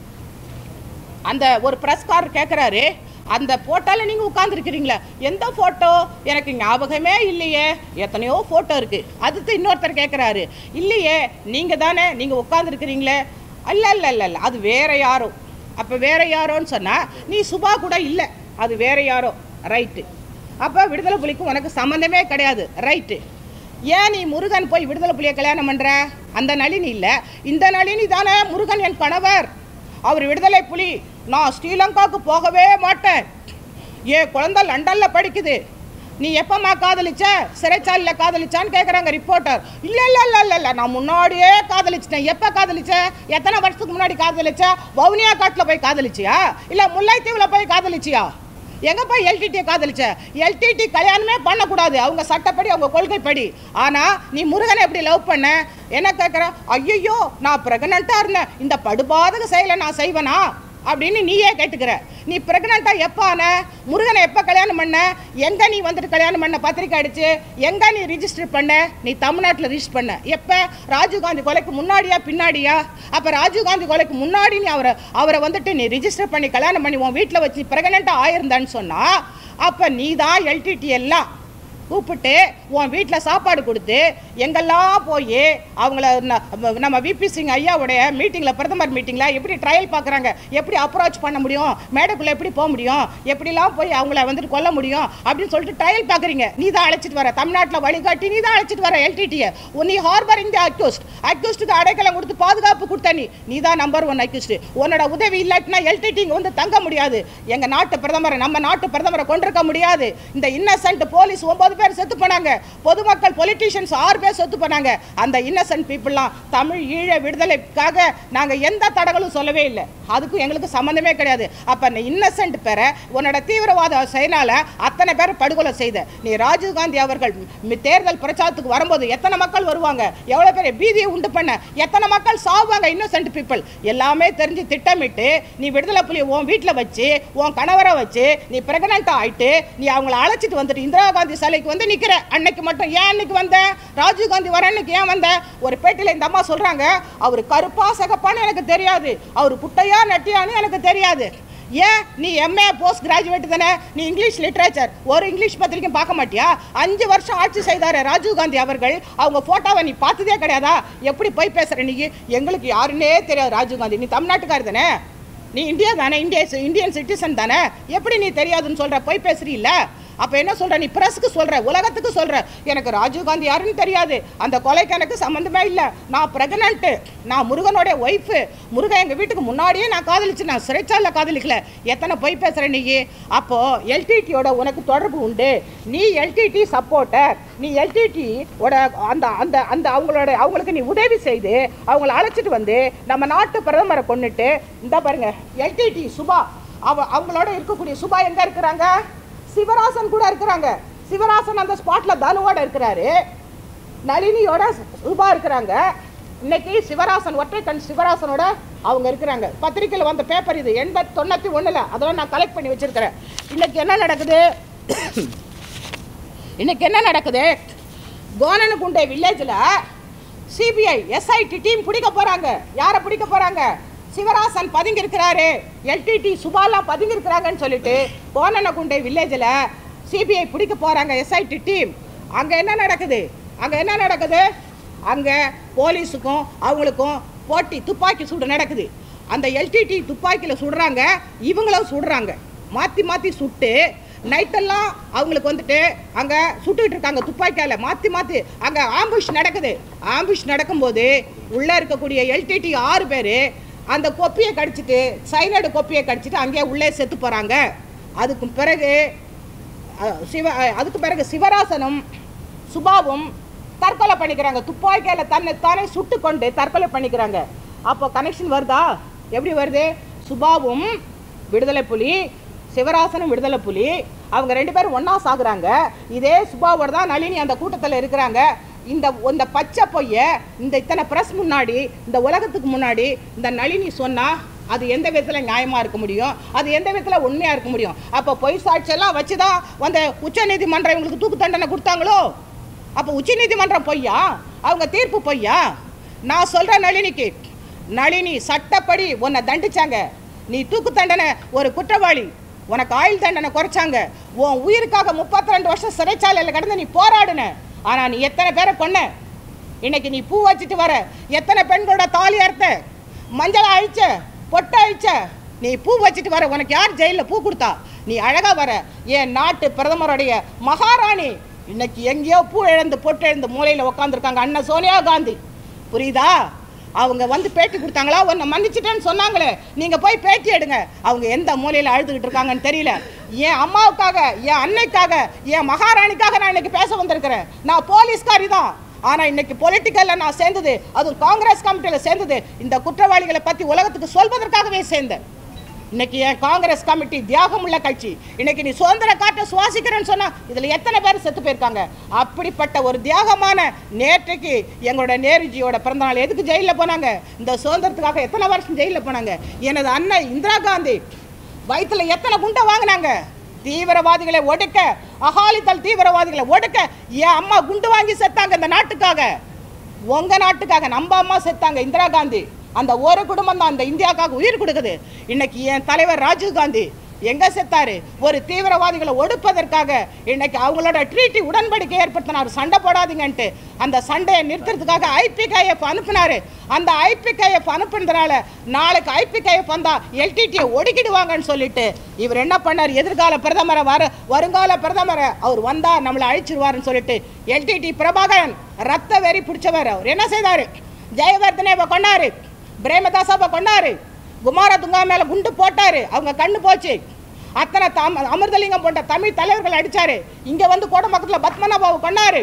அந்த ஒரு பிரஸ்காரர் கேட்குறாரு அந்த ஃபோட்டோவில் நீங்கள் உட்காந்துருக்கிறீங்களா எந்த ஃபோட்டோ எனக்கு ஞாபகமே இல்லையே எத்தனையோ ஃபோட்டோ இருக்குது அடுத்து இன்னொருத்தர் கேட்குறாரு இல்லையே நீங்கள் தானே நீங்கள் உட்காந்துருக்கிறீங்களே இல்லை இல்லை இல்லை இல்லை அது வேற யாரோ அப்போ வேற யாரோன்னு சொன்னால் நீ சுபா கூட இல்லை அது வேற யாரோ ரைட்டு அப்போ விடுதலை புலிக்கும் உனக்கு சம்மந்தமே கிடையாது ரைட்டு ஏன் நீ முருகன் போய் விடுதலை புலியை கல்யாணம் பண்ணுற அந்த நளினி இல்லை இந்த நளினி தானே முருகன் என் கணவர் அவர் விடுதலை புலி நான் ஸ்ரீலங்காவுக்கு போகவே மாட்டேன் ஏன் குழந்தை லண்டன்ல படிக்குது நீ எப்பம்மா காதலிச்ச சிறைச்சாலையில் காதலிச்சான்னு கேட்குறாங்க ரிப்போர்ட்டர் இல்லை இல்லை இல்லை இல்லை இல்லை நான் முன்னாடியே காதலிச்சிட்டேன் எப்போ காதலிச்ச எத்தனை வருஷத்துக்கு முன்னாடி காதலிச்ச வவுனியா காட்டில் போய் காதலிச்சியா இல்லை முல்லைத்தீவில் போய் காதலிச்சியா எங்க போய் எல்டிடியை காதலிச்ச எல்டிடி கல்யாணமே பண்ணக்கூடாது அவங்க சட்டப்படி அவங்க கொள்கைப்படி ஆனா நீ முருகனை எப்படி லவ் பண்ண என்ன கேட்குற ஐயோ நான் பிரெக்னண்டா இருந்தேன் இந்த படுபாதக செயலை நான் செய்வேனா அப்படின்னு நீயே கேட்டுக்கிற நீ பிரெக்னண்டா எப்போ ஆன முருகனை எப்போ கல்யாணம் பண்ண எங்க நீ வந்துட்டு கல்யாணம் பண்ண பத்திரிக்கை அடிச்சு எங்க நீ ரிஜிஸ்டர் பண்ண நீ தமிழ்நாட்டில் ரிஜிஸ்டர் பண்ண எப்போ ராஜீவ்காந்தி கொலைக்கு முன்னாடியா பின்னாடியா அப்போ ராஜீவ்காந்தி கொலைக்கு முன்னாடி நீ அவரை அவரை வந்துட்டு நீ ரிஜிஸ்டர் பண்ணி கல்யாணம் பண்ணி உன் வீட்டில் வச்சு பிரெக்னெண்ட்டாக ஆயிருந்தான்னு சொன்னா அப்போ நீ தான் எல்டிடி எல்லாம் கூப்பிட்டு உன் வீட்டில் சாப்பாடு கொடுத்து எங்கெல்லாம் போய் அவங்கள ந- நம்ம விபி சிங் ஐயாவுடைய மீட்டிங்கில் பிரதமர் மீட்டிங்கில் எப்படி ட்ரையல் பார்க்குறாங்க எப்படி அப்ரோச் பண்ண முடியும் மேடைக்குள்ளே எப்படி போக முடியும் எப்படிலாம் போய் அவங்கள வந்துட்டு கொல்ல முடியும் அப்படின்னு சொல்லிட்டு ட்ரையல் பார்க்குறீங்க நீ தான் அழைச்சிட்டு வர தமிழ்நாட்டில் வழிகாட்டி நீ தான் அழைச்சிட்டு வர எல்டிடியை நீ ஹார்பர் இந்த அக்யூஸ்ட் அக்யூஸ்டுக்கு அடைக்கலம் கொடுத்து பாதுகாப்பு கொடுத்த நீ நீ தான் நம்பர் ஒன் அக்யூஸ்ட் உன்னோட உதவி இல்லாட்டினா எல்டிடி இங்கே வந்து தங்க முடியாது எங்கள் நாட்டு பிரதமரை நம்ம நாட்டு பிரதமரை கொண்டிருக்க முடியாது இந்த இன்னசென்ட் போலீஸ் ஒன்பது பேர் செத்து போனாங்க பொதுமக்கள் பொலிட்டீஷியன்ஸ் ஆறு பேர் செத்து போனாங்க அந்த இன்னசென்ட் பீப்புளெலாம் தமிழ் ஈழ விடுதலைக்காக நாங்கள் எந்த தடங்களும் சொல்லவே இல்லை அதுக்கும் எங்களுக்கு சம்மந்தமே கிடையாது அப்போ அந்த இன்னசென்ட் பேர உன்னோட தீவிரவாத செயலால அத்தனை பேர் படுகொலை செய்த நீ ராஜீவ்காந்தி அவர்கள் மி- தேர்தல் பிரச்சாரத்துக்கு வரும்போது எத்தனை மக்கள் வருவாங்க எவ்வளோ பேர் பீதியை உண்டு பண்ண எத்தனை மக்கள் சாவாங்க இன்னசென்ட் பீப்புள் எல்லாமே தெரிஞ்சு திட்டமிட்டு நீ விடுதலை புலி உன் வீட்டில் வச்சு உன் கணவரை வச்சு நீ பிரெக்னெண்ட்டாக ஆயிட்டு நீ அவங்கள அழைச்சிட்டு வந்துட்டு இந்திரா காந்தி சிலைக்கு வந்து நிற்கிற அன்னைக்கு மட்டும் ஏன் அன்னைக்கு வந்த ராஜீவ் காந்தி வர அன்னைக்கு ஏன் வந்த ஒரு பேட்டியில் இந்த அம்மா சொல்கிறாங்க அவர் கருப்பா சகப்பான்னு எனக்கு தெரியாது அவர் குட்டையா நட்டியான்னு எனக்கு தெரியாது ஏன் நீ எம்ஏ போஸ்ட் கிராஜுவேட் தானே நீ இங்கிலீஷ் லிட்ரேச்சர் ஒரு இங்கிலீஷ் பத்திரிக்கையும் பார்க்க மாட்டியா அஞ்சு வருஷம் ஆட்சி செய்தாரு ராஜீவ் காந்தி அவர்கள் அவங்க போட்டோவை நீ பார்த்ததே கிடையாதா எப்படி போய் பேசுற நீ எங்களுக்கு யாருன்னே தெரியாது ராஜீவ் காந்தி நீ தமிழ்நாட்டுக்காரி தானே நீ இந்தியா தானே இந்திய இந்தியன் சிட்டிசன் தானே எப்படி நீ தெரியாதுன்னு சொல்ற போய் பேசுறீல்ல அப்ப என்ன சொல்ற நீ பிரஸ்க்கு சொல்ற உலகத்துக்கு சொல்ற எனக்கு ராஜீவ் காந்தி யாருன்னு தெரியாது அந்த கொலைக்கு எனக்கு சம்மந்தமே இல்லை நான் பிரெக்னன்ட் நான் முருகனோட ஒய்ஃபு முருகன் எங்க வீட்டுக்கு முன்னாடியே நான் காதலிச்சு நான் சிறைச்சால காதலிக்கல எத்தனை போய் பேசுற நீ அப்போ எல்டிடியோட உனக்கு தொடர்பு உண்டு நீ எல்டிடி சப்போர்ட்டர் நீ எல்டிடி ஓட அந்த அந்த அந்த அவங்களோட அவங்களுக்கு நீ உதவி செய்து அவங்கள அழைச்சிட்டு வந்து நம்ம நாட்டு பிரதமரை கொண்டுட்டு இந்த பாருங்க எல்டிடி சுபா அவ அவங்களோட இருக்கக்கூடிய சுபா எங்க இருக்கிறாங்க சிவராசன் கூட இருக்கிறாங்க சிவராசன் அந்த ஸ்பாட்ல தனுவோட இருக்கிறாரு நளினியோட சுபா இருக்கிறாங்க இன்னைக்கு சிவராசன் ஒற்றைக்கண் சிவராசனோட அவங்க இருக்கிறாங்க பத்திரிக்கையில் வந்த பேப்பர் இது எண்பத்தி தொண்ணூற்றி ஒன்றில் அதெல்லாம் நான் கலெக்ட் பண்ணி வச்சிருக்கிறேன் இன்னைக்கு என்ன நடக்குது இன்னைக்கு என்ன நடக்குது கோனனகுண்டை வில்லேஜில் சிபிஐ எஸ்ஐடி டீம் பிடிக்க போறாங்க யாரை பிடிக்க போறாங்க சிவராசன் பதுங்கி இருக்கிறாரு எல்டிடி சுபாலாம் பதுங்கி இருக்கிறாங்கன்னு சொல்லிட்டு கோனனகுண்டை வில்லேஜில் சிபிஐ பிடிக்க போறாங்க எஸ்ஐடி டீம் அங்க என்ன நடக்குது அங்க என்ன நடக்குது அங்கே போலீஸுக்கும் அவங்களுக்கும் போட்டி துப்பாக்கி சூடு நடக்குது அந்த எல்டிடி துப்பாக்கியில் சுடுறாங்க இவங்களும் சுடுறாங்க மாற்றி மாற்றி சுட்டு நைட்டெல்லாம் அவங்களுக்கு வந்துட்டு அங்கே சுட்டுக்கிட்டு இருக்காங்க துப்பாக்கியால் மாற்றி மாற்றி அங்கே ஆம்புஷ் நடக்குது ஆம்புஷ் நடக்கும்போது உள்ளே இருக்கக்கூடிய எல்டிடி ஆறு பேர் அந்த கொப்பியை கடிச்சிட்டு சைனடு கொப்பியை கடிச்சிட்டு அங்கேயே உள்ளே செத்து போகிறாங்க அதுக்கு பிறகு அஹ், சிவ அஹ், அதுக்கு பிறகு சிவராசனும் சுபாவும் தற்கொலை பண்ணிக்கிறாங்க துப்பாக்கியால் தன்னை தானே சுட்டு கொண்டு தற்கொலை பண்ணிக்கிறாங்க அப்போ கனெக்ஷன் வருதா எப்படி வருது சுபாவும் விடுதலை புலி சிவராசனும் விடுதலை புலி அவங்க ரெண்டு பேரும் ஒன்றா சாகுறாங்க இதே சுபாவோட தான் நளினி அந்த கூட்டத்தில் இருக்கிறாங்க இந்த இந்த பச்சை பொய்ய இந்த இத்தனை ப்ரெஸ் முன்னாடி இந்த உலகத்துக்கு முன்னாடி இந்த நளினி சொன்னா அது எந்த விதத்தில் நியாயமாக இருக்க முடியும் அது எந்த விதத்தில் உண்மையாக இருக்க முடியும் அப்போ பொய் சாட்சியெல்லாம் வச்சு தான் வந்த உச்சநீதிமன்றம் இவங்களுக்கு தூக்கு தண்டனை கொடுத்தாங்களோ அப்போ உச்சநீதிமன்றம் பொய்யா அவங்க தீர்ப்பு பொய்யா நான் சொல்கிறேன் நளினிக்கு நளினி சட்டப்படி உன்னை தண்டிச்சாங்க நீ தூக்கு தண்டனை ஒரு குற்றவாளி உனக்கு ஆயுள் தண்டனை குறைச்சாங்க உன் உயிருக்காக முப்பத்தி ரெண்டு வருஷம் சிறைச்சாலையில் கடந்து நீ போராடுன ஆனால் நீ எத்தனை பேரை கொன்ன இன்னைக்கு நீ பூ வச்சுட்டு வர எத்தனை பெண்களோட தாலி அறுத்த மஞ்சளை அழிச்ச பொட்டை அழிச்ச நீ பூ வச்சுட்டு வர உனக்கு யார் ஜெயிலில் பூ கொடுத்தா நீ அழகா வர என் நாட்டு பிரதமருடைய மகாராணி இன்னைக்கு எங்கேயோ பூ இழந்து பொட்டு இழந்து மூலையில் உட்காந்துருக்காங்க அண்ணன் சோனியா காந்தி புரியுதா அவங்க வந்து பேட்டி கொடுத்தாங்களா உன்னை மன்னிச்சிட்டேன்னு சொன்னாங்களே நீங்கள் போய் பேட்டி எடுங்க அவங்க எந்த மூலையில் அழுதுகிட்டு இருக்காங்கன்னு தெரியல என் அம்மாவுக்காக என் அன்னைக்காக என் மகாராணிக்காக நான் இன்னைக்கு பேச வந்திருக்கிறேன் நான் போலீஸ்காரி தான் ஆனால் இன்னைக்கு பொலிட்டிக்கலில் நான் சேர்ந்தது அதுவும் காங்கிரஸ் கமிட்டியில் சேர்ந்தது இந்த குற்றவாளிகளை பற்றி உலகத்துக்கு சொல்வதற்காகவே சேர்ந்தேன் இன்னைக்கு என் காங்கிரஸ் கமிட்டி தியாகம் உள்ள கட்சி இன்னைக்கு நீ சுதந்திர காற்றை சுவாசிக்கிறேன்னு சொன்னா இதுல எத்தனை பேர் செத்து போயிருக்காங்க அப்படிப்பட்ட ஒரு தியாகமான நேற்றைக்கு எங்களோட நேருஜியோட பிறந்தநாள் எதுக்கு ஜெயிலில் போனாங்க இந்த சுதந்திரத்துக்காக எத்தனை வருஷம் ஜெயிலில் போனாங்க எனது அண்ணன் இந்திரா காந்தி வயிற்றுல எத்தனை குண்டை வாங்கினாங்க தீவிரவாதிகளை ஒடுக்க அகாலிதள் தீவிரவாதிகளை ஒடுக்க என் அம்மா குண்டு வாங்கி செத்தாங்க இந்த நாட்டுக்காக உங்க நாட்டுக்காக நம்ம அம்மா செத்தாங்க இந்திரா காந்தி அந்த ஒரு குடும்பம் தான் அந்த இந்தியாவுக்காக உயிர் கொடுக்குது இன்னைக்கு என் தலைவர் ராஜீவ் காந்தி எங்க செத்தாரு ஒரு தீவிரவாதிகளை ஒடுப்பதற்காக இன்னைக்கு அவங்களோட ட்ரீட்டி உடன்படிக்கை ஏற்படுத்தினார் சண்டை போடாதீங்கன்ட்டு அந்த சண்டையை நிறுத்துறதுக்காக ஐபிகேஎஃப் அனுப்புனாரு அந்த ஐபிகேஎஃப் அனுப்புனதுனால நாளைக்கு ஐபிகேஎஃப் வந்தா எல்டிடியை ஒடுக்கிடுவாங்கன்னு சொல்லிட்டு இவர் என்ன பண்ணார் எதிர்கால பிரதமரை வர வருங்கால பிரதமரை அவர் வந்தா நம்மளை அழிச்சிருவாருன்னு சொல்லிட்டு எல்டிடி பிரபாகரன் ரத்த வெறி பிடிச்சவர் அவர் என்ன செய்தாரு ஜெயவர்தனேவை கொண்டாரு பிரேமதாசாவை கொண்டாரு குமாரதுங்கா மேல குண்டு போட்டாரு அவங்க கண்ணு போச்சு அத்தனை தம் அமிர்தலிங்கம் போன்ற தமிழ் தலைவர்கள் அடிச்சாரு இங்க வந்து கோடம்பக்கத்தில் பத்மநாபாவை கொண்டாரு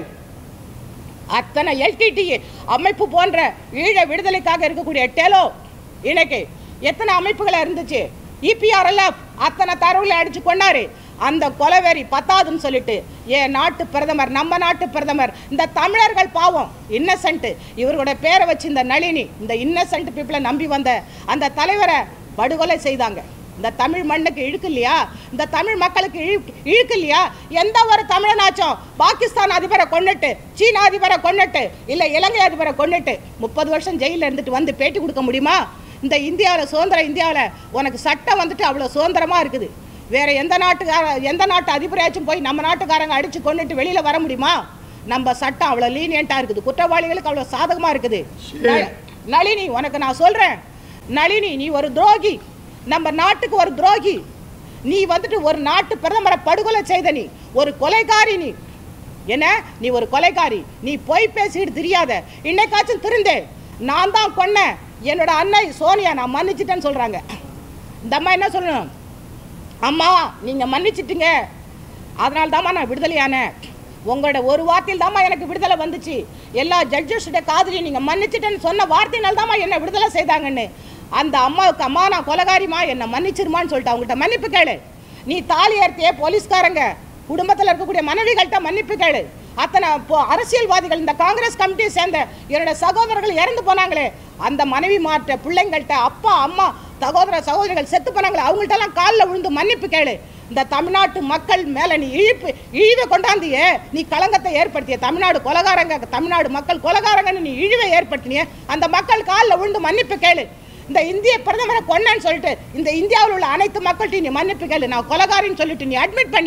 அத்தனை எல்டிடி அமைப்பு போன்ற ஈழ விடுதலைக்காக இருக்கக்கூடிய டெலோ இன்னைக்கு எத்தனை அமைப்புகள் இருந்துச்சு இபிஆர்எல்எஃப் அத்தனை தரவுகளை அடிச்சு கொண்டாரு அந்த கொலவெறி பத்தாதுன்னு சொல்லிட்டு என் நாட்டு பிரதமர் நம்ம நாட்டு பிரதமர் இந்த தமிழர்கள் பாவம் இன்னசென்ட் இவரோட பேரை வச்சு இந்த நளினி இந்த இன்னசென்ட் பீப்புளை நம்பி வந்த அந்த தலைவரை படுகொலை செய்தாங்க இந்த தமிழ் மண்ணுக்கு இழுக்கு இல்லையா இந்த தமிழ் மக்களுக்கு இழு- இழுக்கு இல்லையா எந்த ஒரு தமிழனாச்சும் பாகிஸ்தான் அதிபரை கொன்னுட்டு சீன அதிபரை கொன்னுட்டு இல்லை இலங்கை அதிபரை கொன்னுட்டு முப்பது வருஷம் ஜெயிலில் இருந்துட்டு வந்து பேட்டி கொடுக்க முடியுமா இந்த இந்தியாவில் சுதந்திர இந்தியாவில் உனக்கு சட்டம் வந்துட்டு அவ்வளோ சுதந்திரமாக இருக்குது வேற எந்த நாட்டுக்கார எந்த நாட்டு அதிபரையாச்சும் போய் நம்ம நாட்டுக்காரங்க அடிச்சு கொண்டுட்டு வெளியில் வர முடியுமா நம்ம சட்டம் அவ்வளோ லீனியண்ட்டாக இருக்குது குற்றவாளிகளுக்கு அவ்வளோ சாதகமாக இருக்குது ந- நளினி உனக்கு நான் சொல்கிறேன் நளினி நீ ஒரு துரோகி நம்ம நாட்டுக்கு ஒரு துரோகி நீ வந்துட்டு ஒரு நாட்டு பிரதமரை படுகொலை செய்த நீ ஒரு கொலைகாரி நீ என்ன நீ ஒரு கொலைகாரி நீ பொய் பேசிட்டு தெரியாத இன்னைக்காச்சும் திருந்தே நான் தான் கொன்னேன் என்னோட அன்னை சோனியா நான் மன்னிச்சிட்டேன்னு சொல்றாங்க இந்த அம்மா என்ன சொல்லணும் அம்மா நீங்க மன்னிச்சிட்டீங்க அதனால தாம்மா நான் விடுதலையானேன் உங்களோட ஒரு வார்த்தையில் தாம்மா எனக்கு விடுதலை வந்துச்சு எல்லா ஜட்ஜஸோட காதலையும் நீங்கள் மன்னிச்சிட்டேன்னு சொன்ன வார்த்தையினால் தாம்மா என்னை விடுதலை செய்தாங்கன்னு அந்த அம்மாவுக்கு அம்மா நான் கொலகாரிமா என்னை மன்னிச்சிருமான்னு சொல்லிட்டு அவங்கள்ட்ட மன்னிப்பு கேளு நீ தாலி அறுத்திய போலீஸ்காரங்க குடும்பத்தில் இருக்கக்கூடிய மனைவிகள்கிட்ட மன்னிப்பு கேளு அத்தனை பொ- அரசியல்வாதிகள் இந்த காங்கிரஸ் கமிட்டியை சேர்ந்த என்னோட சகோதரர்கள் இறந்து போனாங்களே அந்த மனைவி மாற்ற பிள்ளைங்கள்ட்ட அப்பா அம்மா சகோதர சகோதரிகள் செத்து போனாங்களே அவங்கள்ட்டலாம் காலில் விழுந்து மன்னிப்பு கேளு இந்த தமிழ்நாட்டு மக்கள் மேல நீ இழிப்பு இழிவை கொண்டாந்தியே நீ களங்கத்தை ஏற்படுத்திய தமிழ்நாடு கொலகாரங்க தமிழ்நாடு மக்கள் கொலகாரங்கன்னு நீ இழிவை ஏற்படுத்தினியே அந்த மக்கள் காலில் விழுந்து மன்னிப்பு கேளு இந்த இந்திய பிரதமரை கொன்னேன்னு சொல்லிட்டு இந்த இந்தியாவில் உள்ள அனைத்து மக்கள்கிட்டையும் நீ மன்னிப்பு கேளு நான் கொலகாரின்னு சொல்லிட்டு நீ அட்மிட் பண்ணிக்கோ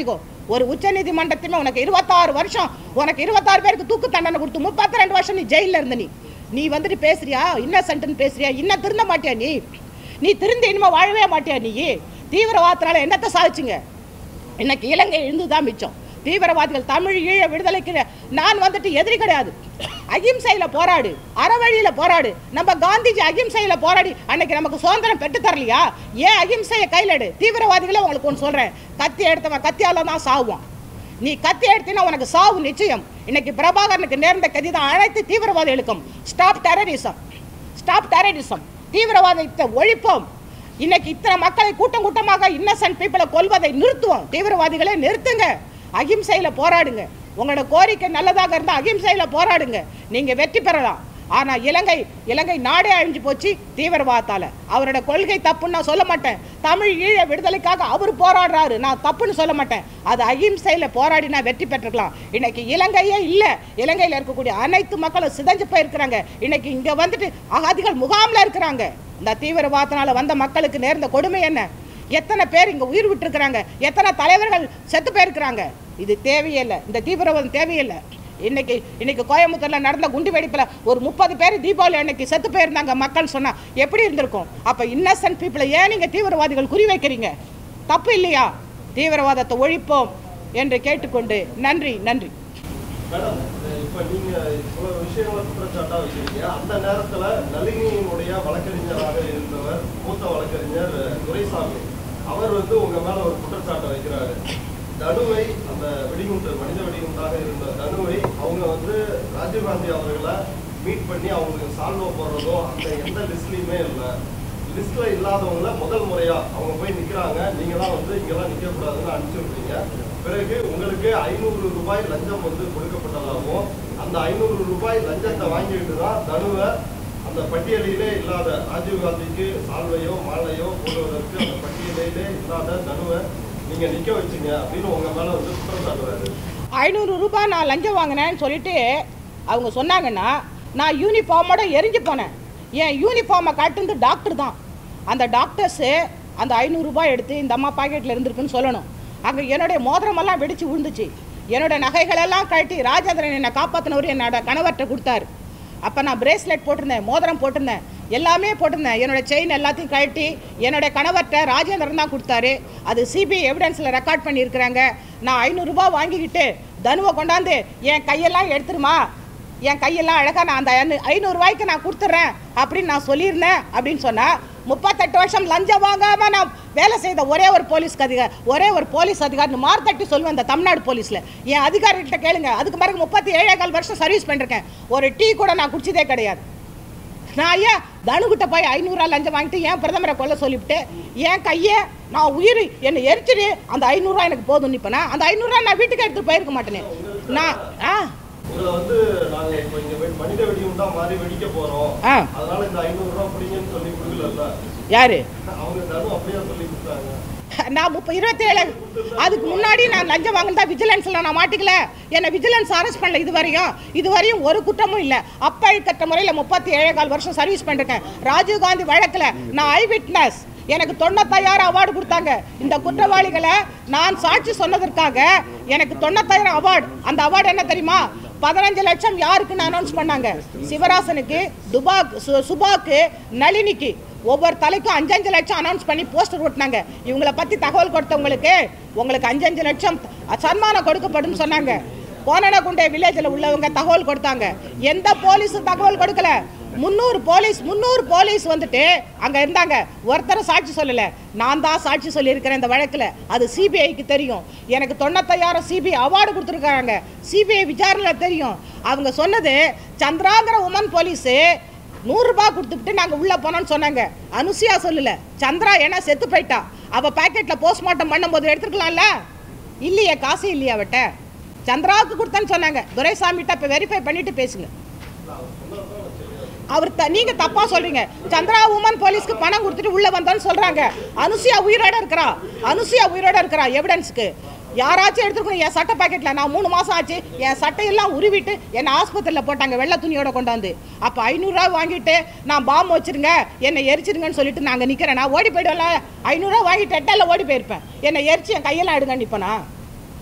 ஒரு உச்ச நீதிமன்றத்தையுமே உனக்கு இருபத்தாறு வருஷம் உனக்கு இருபத்தாறு பேருக்கு தூக்கு தண்டனை கொடுத்து முப்பத்தி ரெண்டு வருஷம் நீ ஜெயிலில் இருந்த நீ நீ வந்துட்டு பேசுறியா இன்னசென்ட்னு பேசுறியா இன்னும் திருந்த மாட்டியா நீ நீ திருந்தி இனிமே வாழவே மாட்டியா நீ தீவிரவாதத்தினால என்னத்தை சாதிச்சுங்க இன்னைக்கு இலங்கை இருந்து தான் மிச்சம் தீவிரவாதிகள் தமிழ் ஈழ விடுதலைக்கு நான் வந்துட்டு எதிரி கிடையாது அகிம்சையில் போராடு அறவழியில் போராடு நம்ம காந்திஜி அகிம்சையில் போராடி அன்னைக்கு நமக்கு சுதந்திரம் பெற்று தரலையா ஏன் அகிம்சையை கையில் எடு தீவிரவாதிகளே உங்களுக்கு ஒன்று சொல்கிறேன் கத்தி எடுத்தவன் கத்தியால தான் சாவுவான் நீ கத்தி எடுத்தினா உனக்கு சாவு நிச்சயம் இன்னைக்கு பிரபாகரனுக்கு நேர்ந்த கதி தான் அனைத்து தீவிரவாதிகளுக்கும் ஸ்டாப் டெரரிசம் ஸ்டாப் டெரரிசம் தீவிரவாதத்தை ஒழிப்போம் இன்னைக்கு இத்தனை மக்களை கூட்டம் கூட்டமாக இன்னசென்ட் பீப்புளை கொல்வதை நிறுத்துவோம் தீவிரவாதிகளை நிறுத்துங்க அகிம்சையில போராடுங்க உங்களோட கோரிக்கை நல்லதாக இருந்தால் அகிம்சையில போராடுங்க நீங்க வெற்றி பெறலாம் ஆனா இலங்கை இலங்கை நாடே அழிஞ்சு போச்சு தீவிரவாதத்தால அவரோட கொள்கை தப்புன்னு நான் சொல்ல மாட்டேன் தமிழ் ஈழ விடுதலைக்காக அவர் போராடுறாரு நான் தப்புன்னு சொல்ல மாட்டேன் அது அகிம்சையில போராடினா வெற்றி பெற்றுக்கலாம் இன்னைக்கு இலங்கையே இல்ல இலங்கையில இருக்கக்கூடிய அனைத்து மக்களும் சிதைஞ்சு போயிருக்கிறாங்க இன்னைக்கு இங்க வந்துட்டு அகதிகள் முகாம்ல இருக்கிறாங்க இந்த தீவிரவாதத்தினால வந்த மக்களுக்கு நேர்ந்த கொடுமை என்ன எத்தனை பேர் இங்க உயிர் விட்டுருக்கிறாங்க எத்தனை தலைவர்கள் செத்து போயிருக்கிறாங்க இது தேவையில்லை இந்த தீவிரவாதம் தேவையில்லை இன்னைக்கு இன்னைக்கு கோயம்புத்தூர்ல நடந்த குண்டு வெடிப்புல ஒரு முப்பது பேர் தீபாவளி அன்னைக்கு செத்து போயிருந்தாங்க மக்கள் சொன்னா எப்படி இருந்திருக்கும் அப்ப இன்னசென்ட் பீப்புளை ஏன் நீங்க தீவிரவாதிகள் குறி வைக்கிறீங்க தப்பு இல்லையா தீவிரவாதத்தை ஒழிப்போம் என்று கேட்டுக்கொண்டு நன்றி நன்றி மேடம் இப்ப நீங்க இவ்வளவு விஷயங்களை குற்றச்சாட்டா வச்சிருக்கீங்க அந்த நேரத்துல நளினியினுடைய வழக்கறிஞராக இருந்தவர் மூத்த வழக்கறிஞர் துரைசாமி அவர் வந்து உங்க மேல ஒரு குற்றச்சாட்டை வைக்கிறாரு தனுவை அந்த வெடிகுண்டு மனித வெடிகுண்டாக இருந்த தனுவை அவங்க வந்து ராஜீவ்காந்தி அவர்களை மீட் பண்ணி அவங்களுக்கு சால்வோ போடுறதோ அந்த எந்த லிஸ்ட்லயுமே இல்லை லிஸ்ட்ல இல்லாதவங்கள முதல் முறையா அவங்க போய் நிக்கிறாங்க நீங்க தான் வந்து இங்கெல்லாம் நிக்க கூடாதுன்னு அனுப்பிச்சு விடுறீங்க பிறகு உங்களுக்கு ஐநூறு ரூபாய் லஞ்சம் வந்து கொடுக்கப்பட்டதாகவும் அந்த ஐநூறு ரூபாய் லஞ்சத்தை வாங்கிட்டு தான் தனுவை அந்த பட்டியலிலே இல்லாத ராஜீவ்காந்திக்கு சால்வையோ மாலையோ போடுவதற்கு அந்த பட்டியலிலே இல்லாத தனுவை நீங்க நிக்க வச்சீங்க அப்படின்னு உங்க மேல வந்து குற்றம் சாட்டுறாரு ஐநூறு ரூபாய் நான் லஞ்சம் வாங்கினேன்னு சொல்லிட்டு அவங்க சொன்னாங்கன்னா நான் யூனிஃபார்மோட எரிஞ்சு போனேன் என் யூனிஃபார்மை காட்டுந்து டாக்டர் தான் அந்த டாக்டர்ஸு அந்த ஐநூறு ரூபாய் எடுத்து இந்த அம்மா பாக்கெட்டில் இருந்திருக்குன்னு சொல்லணும் அங்கே என்னுடைய மோதிரமெல்லாம் வெடிச்சு விழுந்துச்சு என்னோட நகைகளெல்லாம் கழட்டி ராஜேந்திரன் என்னை காப்பாற்றினவர் என்னோட கணவர்கிட்ட கொடுத்தாரு அப்போ நான் பிரேஸ்லெட் போட்டிருந்தேன் மோதிரம் போட்டிருந்தேன் எல்லாமே போட்டிருந்தேன் என்னோட செயின் எல்லாத்தையும் கழட்டி என்னோட கணவர்கிட்ட ராஜேந்திரன் தான் கொடுத்தாரு அது சிபிஐ எவிடன்ஸில் ரெக்கார்ட் பண்ணியிருக்கிறாங்க நான் ஐநூறுரூபா வாங்கிக்கிட்டு தனுவை கொண்டாந்து என் கையெல்லாம் எடுத்துருமா என் கையெல்லாம் அழகாக நான் அந்த ஐநூறுரூவாய்க்கு நான் கொடுத்துட்றேன் அப்படின்னு நான் சொல்லியிருந்தேன் அப்படின்னு சொன்னால் முப்பத்தெட்டு வருஷம் லஞ்சம் வாங்காம நான் வேலை செய்த ஒரே ஒரு போலீஸ் அதிகாரி ஒரே ஒரு போலீஸ் அதிகாரி மார்த்தட்டி சொல்லுவேன் இந்த தமிழ்நாடு போலீஸில் என் அதிகாரிகிட்ட கேளுங்க அதுக்கு பிறகு முப்பத்தி ஏழே கால் வருஷம் சர்வீஸ் பண்ணிருக்கேன் ஒரு டீ கூட நான் குடிச்சதே கிடையாது நான் ஏன் தனுகிட்ட போய் ஐநூறுரூவா லஞ்சம் வாங்கிட்டு ஏன் பிரதமரை கொல்ல சொல்லிவிட்டு என் கையை நான் உயிர் என்னை எரிச்சிடு அந்த ஐநூறுரூவா எனக்கு போதும் இப்போ நான் அந்த ஐநூறுரூவா நான் வீட்டுக்கு எடுத்துகிட்டு போயிருக்க மாட்டேனே நான் ஆ உங்களை வந்து நாங்க இப்ப இங்க வெ- மனித வெடிகுண்டா மாதிரி வெடிக்க போறோம் ஆ அதனால இந்த ஐநூறு ரூபாய் பிடிங்கன்னு சொல்லி கொடுக்கல யாரு அவங்க தனு அப்படியே சொல்லி கொடுத்தாங்க நான் முப்ப இருபத்தேழு அதுக்கு முன்னாடி நான் லஞ்சம் வாங்கினதா விஜிலன்ஸில் நான் மாட்டிக்கல என்னை விஜிலன்ஸ் அரெஸ்ட் பண்ணல இது வரையும் இது வரையும் ஒரு குற்றமும் இல்லை அப்பழுக்கற்ற முறையில் முப்பத்தி ஏழே கால் வருஷம் சர்வீஸ் பண்ணிருக்கேன் ராஜீவ்காந்தி வழக்கில் நான் ஐ விட்னஸ் எனக்கு தொண்ணூத்தாயிரம் அவார்டு கொடுத்தாங்க இந்த குற்றவாளிகளை நான் சாட்சி சொன்னதற்காக எனக்கு தொண்ணூத்தாயிரம் அவார்டு அந்த அவார்டு என்ன தெரியுமா பதினஞ்சு லட்சம் யாருக்குன்னு அனௌன்ஸ் பண்ணாங்க சிவராசனுக்கு துபாக் சு- சுபாக்கு நளினிக்கு ஒவ்வொரு தலைக்கும் அஞ்சஞ்சு லட்சம் அனௌன்ஸ் பண்ணி போஸ்டர் ஒட்டினாங்க இவங்கள பற்றி தகவல் கொடுத்தவங்களுக்கு உங்களுக்கு அஞ்சஞ்சு லட்சம் சன்மானம் கொடுக்கப்படும் சொன்னாங்க கோனனகுண்டே வில்லேஜில் உள்ளவங்க தகவல் கொடுத்தாங்க எந்த போலீஸும் தகவல் கொடுக்கல முந்நூறு போலீஸ் முந்நூறு போலீஸ் வந்துட்டு அங்கே இருந்தாங்க ஒருத்தரும் சாட்சி சொல்லலை நான் தான் சாட்சி சொல்லியிருக்கிறேன் இந்த வழக்கில் அது சிபிஐக்கு தெரியும் எனக்கு தொண்ணூத்தையாயிரம் சிபிஐ அவார்டு கொடுத்துருக்காங்க சிபிஐ விசாரணையில் தெரியும் அவங்க சொன்னது சந்திராங்கிற உமன் போலீஸு நூறுரூபா கொடுத்துட்டு நாங்கள் உள்ளே போனோம்னு சொன்னாங்க அனுசியா சொல்லல சந்திரா ஏன்னா செத்து போயிட்டா அவள் பேக்கெட்டில் போஸ்ட்மார்ட்டம் பண்ணும்போது எடுத்துருக்கலாம்ல இல்லையே காசு இல்லையா அவட்ட சந்திராவுக்கு கொடுத்தேன்னு சொன்னாங்க துரைசாமிகிட்ட இப்போ வெரிஃபை பண்ணிட்டு பேசுங்க அவர் த நீங்க தப்பா சொல்றீங்க சந்திரா உமன் போலீஸ்க்கு பணம் கொடுத்துட்டு உள்ள வந்தோன்னு சொல்றாங்க அனுசியா உயிரோட இருக்கிறா அனுசியா உயிரோட இருக்கிறா எவிடன்ஸ்க்கு யாராச்சும் எடுத்துக்கணும் என் சட்டை பாக்கெட்ல நான் மூணு மாசம் ஆச்சு என் சட்டையெல்லாம் உருவிட்டு என்னை ஆஸ்பத்திரியில் போட்டாங்க வெள்ளை துணியோட கொண்டாந்து அப்போ ஐநூறுரூவா வாங்கிட்டு நான் பாம்பு வச்சிருங்க என்னை எரிச்சிருங்கன்னு சொல்லிட்டு நாங்கள் நிற்கிறேன் நான் ஓடி போயிடுவேன்ல ஐநூறுரூவா வாங்கிட்டு எட்டால ஓடி போயிருப்பேன் என்னை எரிச்சு என் கையெல்லாம் எடுங்க நிற்பேனா